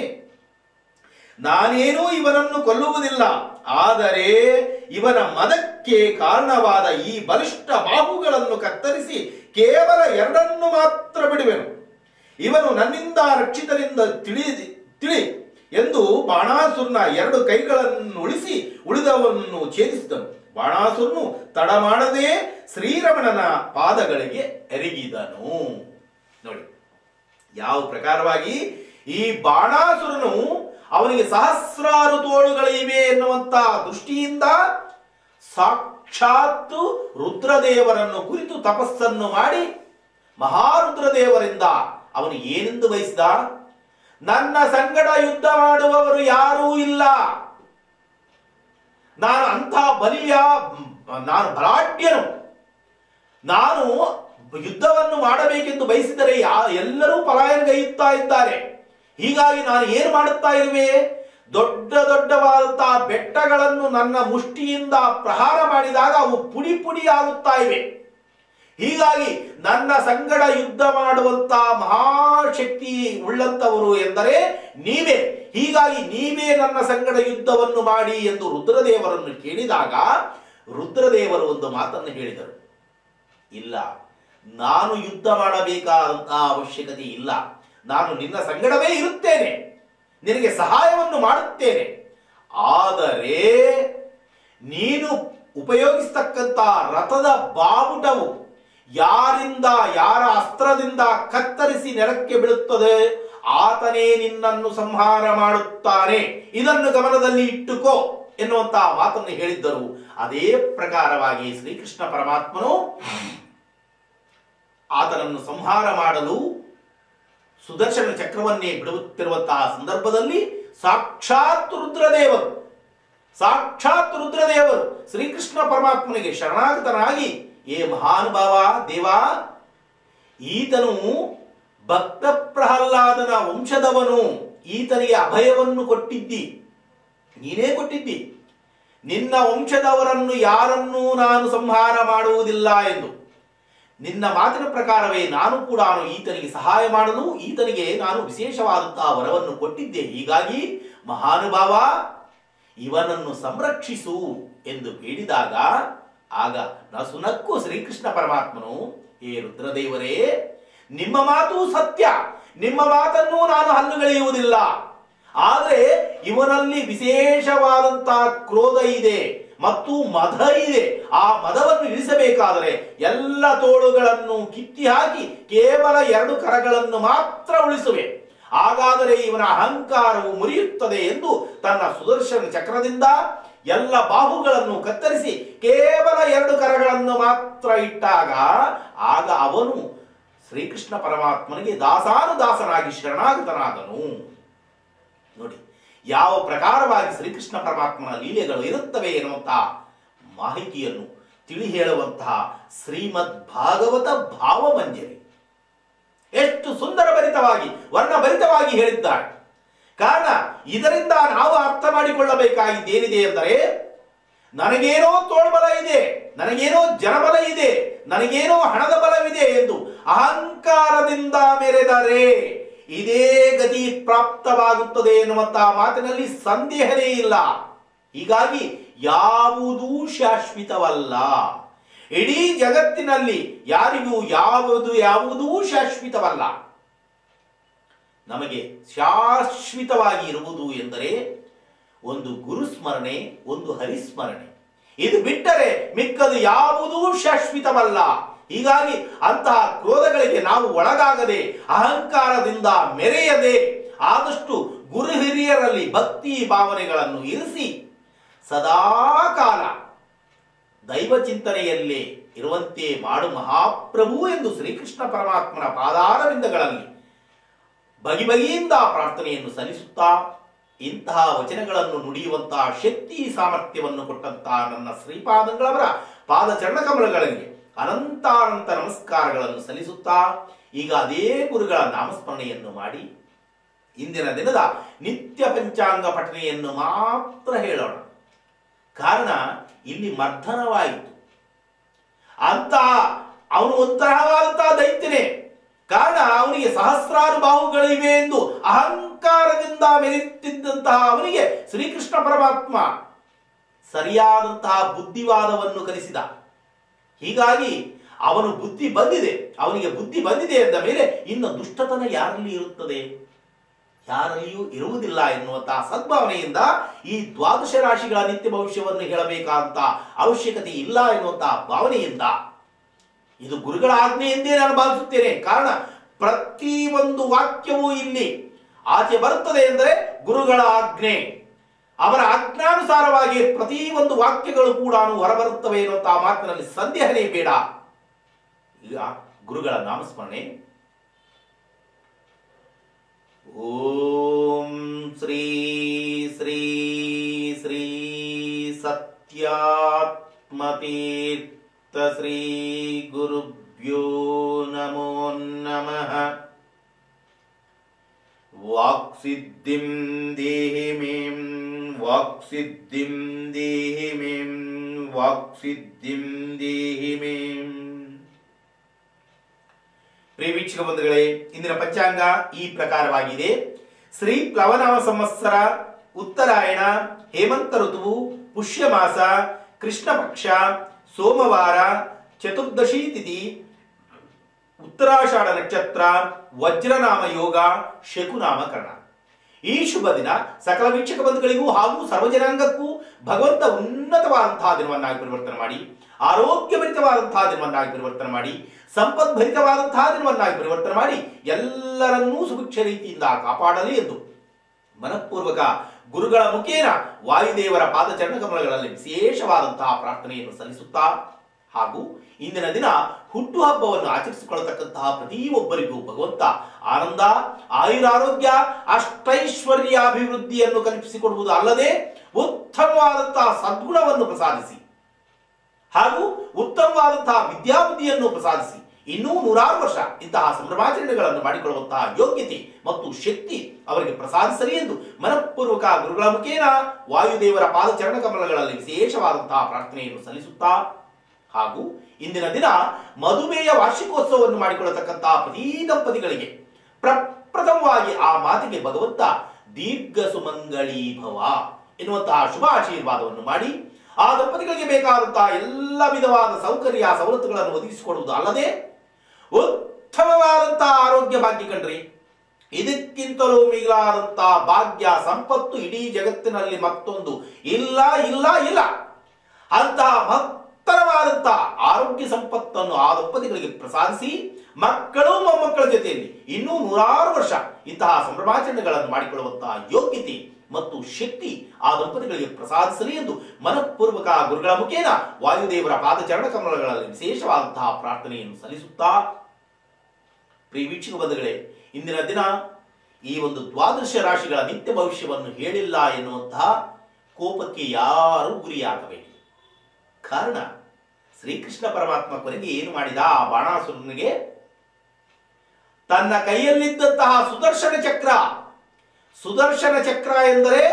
ನಾನೇನೂ ಇವನನ್ನು ಕೊಲ್ಲುವುದಿಲ್ಲ ಆದರೆ ಇವನ ಮದಕ್ಕೆ ಕಾರಣವಾದ ಈ ಬಲಿಷ್ಠ ಬಾಹುಗಳನ್ನು ಕತ್ತರಿಸಿ ಕೇವಲ ಎರಡನ್ನು ಮಾತ್ರ ಬಿಡುವೆನು ಇವನು ನನ್ನಿಂದ ರಕ್ಷಿತರಿಂದ ತಿಳಿ ತಿಳಿ ಎಂದು ಬಾಣಾಸುರನ ಎರಡು ಕೈಗಳನ್ನು ಉಳಿಸಿ ಉಳಿದವನ್ನು ಛೇದಿಸಿದನು ಬಾಣಾಸುರನು ತಡ ಮಾಡದೆ ಶ್ರೀರಮಣನ ಪಾದಗಳಿಗೆ ಎರಗಿದನು ನೋಡಿ ಯಾವ ಪ್ರಕಾರವಾಗಿ ಈ ಬಾಣಾಸುರನು ಅವನಿಗೆ ಸಹಸ್ರಾರು ತೋಳುಗಳಿವೆ ಎನ್ನುವಂತ ದೃಷ್ಟಿಯಿಂದ ಸಾಕ್ಷಾತ್ ರುದ್ರದೇವರನ್ನು ಕುರಿತು ತಪಸ್ಸನ್ನು ಮಾಡಿ ಮಹಾರುದ್ರದೇವರಿಂದ ಅವನು ಏನೆಂದು ಬಯಸಿದ ನನ್ನ ಸಂಗಡ ಯುದ್ಧ ಮಾಡುವವರು ಯಾರೂ ಇಲ್ಲ ನಾನು ಅಂಥ ಬಲಿಯ ನಾನು ಬಲಾಢ್ಯನು ನಾನು ಯುದ್ಧವನ್ನು ಮಾಡಬೇಕೆಂದು ಬಯಸಿದರೆ ಯಾ ಎಲ್ಲರೂ ಪಲಾಯನಗೈಯುತ್ತಾ ಇದ್ದಾರೆ ಹೀಗಾಗಿ ನಾನು ಏನು ಮಾಡುತ್ತಾ ಇರುವೆ ದೊಡ್ಡ ದೊಡ್ಡವಾದಂತಹ ಬೆಟ್ಟಗಳನ್ನು ನನ್ನ ಮುಷ್ಟಿಯಿಂದ ಪ್ರಹಾರ ಮಾಡಿದಾಗ ಅವು ಪುಡಿ ಪುಡಿ ಆಗುತ್ತಾ ಇವೆ ಹೀಗಾಗಿ ನನ್ನ ಸಂಗಡ ಯುದ್ಧ ಮಾಡುವಂತ ಮಹಾಶಕ್ತಿ ಉಳ್ಳಂತವರು ಎಂದರೆ ನೀವೇ ಹೀಗಾಗಿ ನೀವೇ ನನ್ನ ಸಂಗಡ ಯುದ್ಧವನ್ನು ಮಾಡಿ ಎಂದು ರುದ್ರದೇವರನ್ನು ಕೇಳಿದಾಗ ರುದ್ರದೇವರು ಒಂದು ಮಾತನ್ನು ಹೇಳಿದರು ಇಲ್ಲ ನಾನು ಯುದ್ಧ ಮಾಡಬೇಕಾದಂತಹ ಅವಶ್ಯಕತೆ ಇಲ್ಲ ನಾನು ನಿನ್ನ ಸಂಗಡವೇ ಇರುತ್ತೇನೆ ನಿನಗೆ ಸಹಾಯವನ್ನು ಮಾಡುತ್ತೇನೆ ಆದರೆ ನೀನು ಉಪಯೋಗಿಸ್ತಕ್ಕಂಥ ರಥದ ಬಾವುಟವು ಯಾರಿಂದ ಯಾರ ಅಸ್ತ್ರದಿಂದ ಕತ್ತರಿಸಿ ನೆಲಕ್ಕೆ ಬೀಳುತ್ತದೆ ಆತನೇ ನಿನ್ನನ್ನು ಸಂಹಾರ ಮಾಡುತ್ತಾನೆ ಇದನ್ನು ಗಮನದಲ್ಲಿ ಇಟ್ಟುಕೋ ಎನ್ನುವಂತಹ ಮಾತನ್ನು ಹೇಳಿದ್ದರು ಅದೇ ಪ್ರಕಾರವಾಗಿ ಶ್ರೀಕೃಷ್ಣ ಪರಮಾತ್ಮನು ಆತನನ್ನು ಸಂಹಾರ ಮಾಡಲು ಸುದರ್ಶನ ಚಕ್ರವನ್ನೇ ಬಿಡುತ್ತಿರುವಂತಹ ಸಂದರ್ಭದಲ್ಲಿ ಸಾಕ್ಷಾತ್ ರುದ್ರದೇವರು ಸಾಕ್ಷಾತ್ ರುದ್ರದೇವರು ಶ್ರೀಕೃಷ್ಣ ಪರಮಾತ್ಮನಿಗೆ ಶರಣಾಗತನಾಗಿ ಏ ಮಹಾನುಭಾವ ದೇವಾ ಈತನು ಭಕ್ತ ಪ್ರಹ್ಲಾದನ ವಂಶದವನು ಈತನಿಗೆ ಅಭಯವನ್ನು ಕೊಟ್ಟಿದ್ದಿ ನೀನೇ ಕೊಟ್ಟಿದ್ದಿ ನಿನ್ನ ವಂಶದವರನ್ನು ಯಾರನ್ನೂ ನಾನು ಸಂಹಾರ ಮಾಡುವುದಿಲ್ಲ ಎಂದು ನಿನ್ನ ಮಾತಿನ ಪ್ರಕಾರವೇ ನಾನು ಕೂಡ ಈತನಿಗೆ ಸಹಾಯ ಮಾಡಲು ಈತನಿಗೆ ನಾನು ವಿಶೇಷವಾದಂತಹ ವರವನ್ನು ಕೊಟ್ಟಿದ್ದೆ ಹೀಗಾಗಿ ಮಹಾನುಭಾವ ಇವನನ್ನು ಸಂರಕ್ಷಿಸು ಎಂದು ಬೇಡಿದಾಗ ಆಗ ನಸುನಕ್ಕು ಶ್ರೀಕೃಷ್ಣ ಪರಮಾತ್ಮನು ಏ ರುದ್ರದೇವರೇ ನಿಮ್ಮ ಮಾತು ಸತ್ಯ ನಿಮ್ಮ ಮಾತನ್ನು ನಾನು ಹಲ್ಲುಗಳೆಯುವುದಿಲ್ಲ ಆದರೆ ಇವನಲ್ಲಿ ವಿಶೇಷವಾದಂತಹ ಕ್ರೋಧ ಇದೆ ಮತ್ತು ಮದ ಇದೆ ಆ ಮದವನ್ನು ಇಳಿಸಬೇಕಾದರೆ ಎಲ್ಲ ತೋಳುಗಳನ್ನು ಕಿತ್ತಿ ಹಾಕಿ ಕೇವಲ ಎರಡು ಕರಗಳನ್ನು ಮಾತ್ರ ಉಳಿಸುವೆ ಹಾಗಾದರೆ ಇವನ ಅಹಂಕಾರವು ಮುರಿಯುತ್ತದೆ ಎಂದು ತನ್ನ ಸುದರ್ಶನ ಚಕ್ರದಿಂದ ಎಲ್ಲ ಬಾಹುಗಳನ್ನು ಕತ್ತರಿಸಿ ಕೇವಲ ಎರಡು ಕರಗಳನ್ನು ಮಾತ್ರ ಇಟ್ಟಾಗ ಆಗ ಅವನು ಶ್ರೀಕೃಷ್ಣ ಪರಮಾತ್ಮನಿಗೆ ದಾಸಾನುದಾಸನಾಗಿ ಶರಣಾಗತನಾದನು ನೋಡಿ ಯಾವ ಪ್ರಕಾರವಾಗಿ ಶ್ರೀಕೃಷ್ಣ ಪರಮಾತ್ಮನ ಲೀಲೆಗಳು ಇರುತ್ತವೆ ಎನ್ನುವಂತಹ ಮಾಹಿತಿಯನ್ನು ತಿಳಿ ಹೇಳುವಂತಹ ಶ್ರೀಮದ್ ಭಾಗವತ ಭಾವಮಂಜರಿ ಎಷ್ಟು ಸುಂದರ ಭರಿತವಾಗಿ ವರ್ಣಭರಿತವಾಗಿ ಹೇಳಿದ್ದಾರೆ ಕಾರಣ ಇದರಿಂದ ನಾವು ಅರ್ಥ ಮಾಡಿಕೊಳ್ಳಬೇಕಾಗಿದ್ದೇನಿದೆ ಎಂದರೆ ನನಗೇನೋ ತೋಳ್ಬಲ ಇದೆ ನನಗೇನೋ ಜನಬಲ ಇದೆ ನನಗೇನೋ ಹಣದ ಬಲವಿದೆ ಎಂದು ಅಹಂಕಾರದಿಂದ ಮೆರೆದರೆ ಇದೇ ಗತಿ ಪ್ರಾಪ್ತವಾಗುತ್ತದೆ ಎನ್ನುವಂತಹ ಮಾತಿನಲ್ಲಿ ಸಂದೇಹನೇ ಇಲ್ಲ ಹೀಗಾಗಿ ಯಾವುದೂ ಶಾಶ್ವತವಲ್ಲ ಇಡೀ ಜಗತ್ತಿನಲ್ಲಿ ಯಾರಿಗೂ ಯಾವುದು ಯಾವುದೂ ಶಾಶ್ವತವಲ್ಲ ನಮಗೆ ಶಾಶ್ವತವಾಗಿ ಇರುವುದು ಎಂದರೆ ಒಂದು ಗುರುಸ್ಮರಣೆ ಒಂದು ಹರಿಸ್ಮರಣೆ ಇದು ಬಿಟ್ಟರೆ ಮಿಕ್ಕದು ಯಾವುದೂ ಶಾಶ್ವತವಲ್ಲ ಹೀಗಾಗಿ ಅಂತಹ ಕ್ರೋಧಗಳಿಗೆ ನಾವು ಒಳಗಾಗದೆ ಅಹಂಕಾರದಿಂದ ಮೆರೆಯದೆ ಆದಷ್ಟು ಗುರು ಹಿರಿಯರಲ್ಲಿ ಭಕ್ತಿ ಭಾವನೆಗಳನ್ನು ಇರಿಸಿ ಸದಾಕಾಲ ದೈವ ಚಿಂತನೆಯಲ್ಲೇ ಇರುವಂತೆ ಮಾಡು ಮಹಾಪ್ರಭು ಎಂದು ಶ್ರೀಕೃಷ್ಣ ಪರಮಾತ್ಮನ ಪಾದಾರವಿಂದಗಳಲ್ಲಿ ಬಗೆ ಬಗೆಯಿಂದ ಪ್ರಾರ್ಥನೆಯನ್ನು ಸಲ್ಲಿಸುತ್ತಾ ಇಂತಹ ವಚನಗಳನ್ನು ನುಡಿಯುವಂತಹ ಶಕ್ತಿ ಸಾಮರ್ಥ್ಯವನ್ನು ಕೊಟ್ಟಂತಹ ನನ್ನ ಶ್ರೀಪಾದಂಗಳವರ ಪಾದ ಚರಣಕಮಲಗಳಿಗೆ ಅನಂತಾನಂತ ನಮಸ್ಕಾರಗಳನ್ನು ಸಲ್ಲಿಸುತ್ತಾ ಈಗ ಅದೇ ಗುರುಗಳ ನಾಮಸ್ಮರಣೆಯನ್ನು ಮಾಡಿ ಇಂದಿನ ದಿನದ ನಿತ್ಯ ಪಂಚಾಂಗ ಪಠನೆಯನ್ನು ಮಾತ್ರ ಹೇಳೋಣ ಕಾರಣ ಇಲ್ಲಿ ಮರ್ಧನವಾಯಿತು ಅಂತಹ ಅವನು ಒಂತರವಾದಂತಹ ದೈತ್ಯನೇ ಕಾರಣ ಅವನಿಗೆ ಸಹಸ್ರಾರು ಬಾಹುಗಳಿವೆ ಎಂದು ಅಹಂಕಾರದಿಂದ ಮೆರೆಯುತ್ತಿದ್ದಂತಹ ಅವನಿಗೆ ಶ್ರೀಕೃಷ್ಣ ಪರಮಾತ್ಮ ಸರಿಯಾದಂತಹ ಬುದ್ಧಿವಾದವನ್ನು ಕಲಿಸಿದ ಹೀಗಾಗಿ ಅವನು ಬುದ್ಧಿ ಬಂದಿದೆ ಅವನಿಗೆ ಬುದ್ಧಿ ಬಂದಿದೆ ಎಂದ ಮೇಲೆ ಇನ್ನು ದುಷ್ಟತನ ಯಾರಲ್ಲಿ ಇರುತ್ತದೆ ಯಾರಲ್ಲಿಯೂ ಇರುವುದಿಲ್ಲ ಎನ್ನುವಂತಹ ಸದ್ಭಾವನೆಯಿಂದ ಈ ದ್ವಾದಶ ರಾಶಿಗಳ ನಿತ್ಯ ಭವಿಷ್ಯವನ್ನು ಹೇಳಬೇಕಾದಂತ ಅವಶ್ಯಕತೆ ಇಲ್ಲ ಎನ್ನುವಂತಹ ಭಾವನೆಯಿಂದ ಇದು ಗುರುಗಳ ಆಜ್ಞೆ ಎಂದೇ ನಾನು ಭಾವಿಸುತ್ತೇನೆ ಕಾರಣ ಪ್ರತಿ ಒಂದು ವಾಕ್ಯವೂ ಇಲ್ಲಿ ಆಚೆ ಬರುತ್ತದೆ ಎಂದರೆ ಗುರುಗಳ ಆಜ್ಞೆ ಅವರ ಆಜ್ಞಾನುಸಾರವಾಗಿ ಪ್ರತಿ ಒಂದು ವಾಕ್ಯಗಳು ಕೂಡ ಹೊರಬರುತ್ತವೆ ಎನ್ನುವಂತಹ ಮಾತಿನಲ್ಲಿ ಸಂದೇಹನೇ ಬೇಡ ಈಗ ಗುರುಗಳ ನಾಮಸ್ಮರಣೆ ಓಂ ಶ್ರೀ ಶ್ರೀ ಶ್ರೀ ಸತ್ಯಾತ್ಮತೀರ್ಥ ಶ್ರೀ ಗುರುಭ್ಯೋ ನಮೋ ನಮಃ ವಾಕ್ಸಿದ್ಧಿಂ ದೇಹಿ ಮೇಂ ವಾಕ್ಸಿದ್ಧಿಂ ದೇಹಿ ಮೇಂ ವಾಕ್ಸಿದ್ಧಿಂ ದೇಹಿ ಮೇಂ ಪ್ರಿಯ ವೀಕ್ಷಕ ಬಂಧುಗಳೇ ಇಂದಿನ ಪಂಚಾಂಗ ಈ ಪ್ರಕಾರವಾಗಿದೆ ಶ್ರೀ ಪ್ಲವನಾಮ ಸಂವತ್ಸರ ಉತ್ತರಾಯಣ ಹೇಮಂತ ಋತುವು ಪುಷ್ಯ ಮಾಸ ಕೃಷ್ಣ ಪಕ್ಷ ಸೋಮವಾರ ಚತುರ್ದಶಿ ತಿಥಿ ಉತ್ತರಾಷಾಢ ನಕ್ಷತ್ರ ವಜ್ರನಾಮ ಯೋಗ ಶಕುನಾಮಕರಣ ಈ ಶುಭ ದಿನ ಸಕಲ ವೀಕ್ಷಕ ಬಂಧುಗಳಿಗೂ ಹಾಗೂ ಸರ್ವಜನಾಂಗಕ್ಕೂ ಭಗವಂತ ಉನ್ನತವಾದಂತಹ ದಿನವನ್ನಾಗಿ ಪರಿವರ್ತನೆ ಮಾಡಿ ಆರೋಗ್ಯಭರಿತವಾದಂತಹ ದಿನವನ್ನಾಗಿ ಪರಿವರ್ತನೆ ಮಾಡಿ ಸಂಪದ್ಭರಿತವಾದಂತಹ ದಿನವನ್ನಾಗಿ ಪರಿವರ್ತನೆ ಮಾಡಿ ಎಲ್ಲರನ್ನೂ ಸುಭಿಕ್ಷ ರೀತಿಯಿಂದ ಕಾಪಾಡಲಿ ಎಂದು ಮನಃಪೂರ್ವಕ ಗುರುಗಳ ಮುಖೇನ ವಾಯುದೇವರ ಪಾದಚರಣ ಕಮಲಗಳಲ್ಲಿ ವಿಶೇಷವಾದಂತಹ ಪ್ರಾರ್ಥನೆಯನ್ನು ಸಲ್ಲಿಸುತ್ತಾ ಹಾಗೂ ಇಂದಿನ ದಿನ ಹುಟ್ಟುಹಬ್ಬವನ್ನು ಆಚರಿಸಿಕೊಳ್ಳತಕ್ಕಂತಹ ಪ್ರತಿಯೊಬ್ಬರಿಗೂ ಭಗವಂತ ಆನಂದ ಆಯುರಾರೋಗ್ಯ ಅಷ್ಟೈಶ್ವರ್ಯಾಭಿವೃದ್ಧಿಯನ್ನು ಕಲ್ಪಿಸಿಕೊಡುವುದು ಅಲ್ಲದೆ ಉತ್ತಮವಾದಂತಹ ಸದ್ಗುಣವನ್ನು ಪ್ರಸಾದಿಸಿ ಹಾಗೂ ಉತ್ತಮವಾದಂತಹ ವಿದ್ಯಾಬುದ್ಧಿಯನ್ನು ಪ್ರಸಾದಿಸಿ ಇನ್ನೂ ನೂರಾರು ವರ್ಷ ಇಂತಹ ಸಂಭ್ರಮಾಚರಣೆಗಳನ್ನು ಮಾಡಿಕೊಳ್ಳುವಂತಹ ಯೋಗ್ಯತೆ ಮತ್ತು ಶಕ್ತಿ ಅವರಿಗೆ ಪ್ರಸಾದಿಸಲಿ ಎಂದು ಮನಃಪೂರ್ವಕ ಗುರುಗಳ ಮುಖೇನ ವಾಯುದೇವರ ಪಾದಚರಣ ಕಮಲಗಳಲ್ಲಿ ವಿಶೇಷವಾದಂತಹ ಪ್ರಾರ್ಥನೆಯನ್ನು ಸಲ್ಲಿಸುತ್ತಾ ಹಾಗೂ ಇಂದಿನ ದಿನ ಮದುವೆಯ ವಾರ್ಷಿಕೋತ್ಸವವನ್ನು ಮಾಡಿಕೊಳ್ಳತಕ್ಕಂತಹ ಪ್ರತಿ ದಂಪತಿಗಳಿಗೆ ಪ್ರಪ್ರಥಮವಾಗಿ ಆ ಮಾತಿಗೆ ಭಗವಂತ ದೀರ್ಘ ಸುಮಂಗಳೀ ಭವ ಎನ್ನುವಂತಹ ಶುಭ ಆಶೀರ್ವಾದವನ್ನು ಮಾಡಿ ಆ ದಂಪತಿಗಳಿಗೆ ಬೇಕಾದಂತಹ ಎಲ್ಲ ವಿಧವಾದ ಸೌಕರ್ಯ ಸವಲತ್ತುಗಳನ್ನು ಒದಗಿಸಿಕೊಡುವುದು ಅಲ್ಲದೆ ಉತ್ತಮವಾದಂತಹ ಆರೋಗ್ಯ ಭಾಗ್ಯ ಕಣ್ರಿ ಇದಕ್ಕಿಂತಲೂ ಮಿಗಿಲಾದಂತಹ ಭಾಗ್ಯ ಸಂಪತ್ತು ಇಡೀ ಜಗತ್ತಿನಲ್ಲಿ ಮತ್ತೊಂದು ಇಲ್ಲ ಇಲ್ಲ ಇಲ್ಲ ಅಂತಹ ಮಹತ್ತರವಾದಂತಹ ಆರೋಗ್ಯ ಸಂಪತ್ತನ್ನು ಆ ದಂಪತಿಗಳಿಗೆ ಪ್ರಸಾದಿಸಿ ಮಕ್ಕಳು ಮೊಮ್ಮಕ್ಕಳ ಜೊತೆಯಲ್ಲಿ ಇನ್ನೂ ನೂರಾರು ವರ್ಷ ಇಂತಹ ಸಂಭ್ರಮಾಚರಣೆಗಳನ್ನು ಮಾಡಿಕೊಳ್ಳುವಂತಹ ಯೋಗ್ಯತೆ ಮತ್ತು ಶಕ್ತಿ ಆ ದಂಪತಿಗಳಿಗೆ ಪ್ರಸಾದಿಸಲಿ ಎಂದು ಮನಃಪೂರ್ವಕ ಗುರುಗಳ ಮುಖೇನ ವಾಯುದೇವರ ಪಾದಚರಣ ಕಮಲಗಳಲ್ಲಿ ವಿಶೇಷವಾದಂತಹ ಪ್ರಾರ್ಥನೆಯನ್ನು ಸಲ್ಲಿಸುತ್ತಾ ಪ್ರಿಯ ವೀಕ್ಷಕ ಬಂಧುಗಳೇ ಇಂದಿನ ದಿನ ಈ ಒಂದು ದ್ವಾದಶ ರಾಶಿಗಳ ನಿತ್ಯ ಭವಿಷ್ಯವನ್ನು ಹೇಳಿಲ್ಲ ಎನ್ನುವಂತಹ ಕೋಪಕ್ಕೆ ಯಾರೂ ಗುರಿಯಾಗಬೇಕು ಕಾರಣ ಶ್ರೀಕೃಷ್ಣ ಪರಮಾತ್ಮ ಕೊನೆಗೆ ಏನು ಮಾಡಿದ ಆ ಬಾಣಾಸುರನಿಗೆ ತನ್ನ ಕೈಯಲ್ಲಿದ್ದಂತಹ ಸುದರ್ಶನ ಚಕ್ರ ಸುದರ್ಶನ ಚಕ್ರ ಎಂದರೆ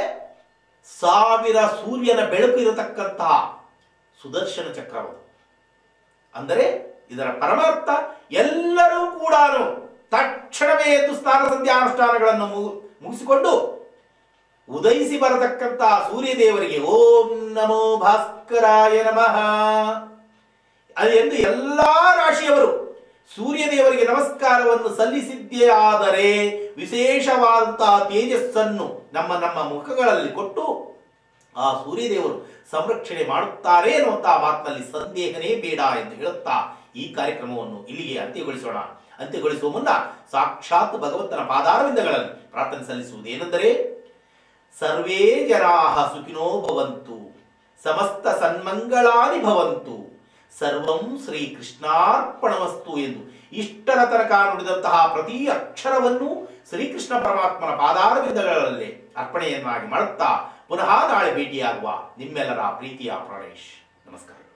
ಸಾವಿರ ಸೂರ್ಯನ ಬೆಳಕು ಇರತಕ್ಕಂತಹ ಸುದರ್ಶನ ಚಕ್ರವದು ಅಂದರೆ ಇದರ ಪರಮಾರ್ಥ ಎಲ್ಲರೂ ಕೂಡ ತಕ್ಷಣವೇ ಎದ್ದು ಸ್ನಾನ ಸಂಧ್ಯಾನುಷ್ಠಾನಗಳನ್ನು ಮುಗು- ಮುಗಿಸಿಕೊಂಡು ಉದಯಿಸಿ ಬರತಕ್ಕಂತಹ ಸೂರ್ಯದೇವರಿಗೆ ಓಂ ನಮೋ ಭಾಸ್ಕರಾಯ ನಮಃ ಅದು ಎಂದು ಎಲ್ಲಾ ರಾಶಿಯವರು ಸೂರ್ಯದೇವರಿಗೆ ನಮಸ್ಕಾರವನ್ನು ಸಲ್ಲಿಸಿದ್ದೇ ಆದರೆ ವಿಶೇಷವಾದಂತಹ ತೇಜಸ್ಸನ್ನು ನಮ್ಮ ನಮ್ಮ ಮುಖಗಳಲ್ಲಿ ಕೊಟ್ಟು ಆ ಸೂರ್ಯದೇವರು ಸಂರಕ್ಷಣೆ ಮಾಡುತ್ತಾರೆ ಎನ್ನುವಂತಹ ಮಾತಿನಲ್ಲಿ ಸಂದೇಹನೇ ಬೇಡ ಎಂದು ಹೇಳುತ್ತಾ ಈ ಕಾರ್ಯಕ್ರಮವನ್ನು ಇಲ್ಲಿಗೆ ಅಂತ್ಯಗೊಳಿಸೋಣ ಅಂತ್ಯಗೊಳಿಸುವ ಮುನ್ನ ಸಾಕ್ಷಾತ್ ಭಗವಂತನ ಪಾದಾರವಿಂದಗಳಲ್ಲಿ ಪ್ರಾರ್ಥನೆ ಸಲ್ಲಿಸುವುದೇನೆಂದರೆ ಸರ್ವೇ ಜನಾಹ ಸುಖಿನೋ ಭವಂತು ಸಮಸ್ತ ಸನ್ಮಂಗಳಾನಿ ಭವಂತು ಸರ್ವಂ ಶ್ರೀ ಕೃಷ್ಣಾರ್ಪಣಮಸ್ತು ಎಂದು ಇಷ್ಟರ ತನಕ ನುಡಿದಂತಹ ಪ್ರತಿ ಅಕ್ಷರವನ್ನು ಶ್ರೀಕೃಷ್ಣ ಪರಮಾತ್ಮನ ಪಾದಾರವಿಂದಗಳಲ್ಲೇ ಅರ್ಪಣೆಯನ್ನಾಗಿ ಮಾಡುತ್ತಾ ಪುನಃ ನಾಳೆ ಭೇಟಿಯಾಗುವ ನಿಮ್ಮೆಲ್ಲರ ಪ್ರೀತಿಯ ಪ್ರಾಣೇಶ್ ನಮಸ್ಕಾರ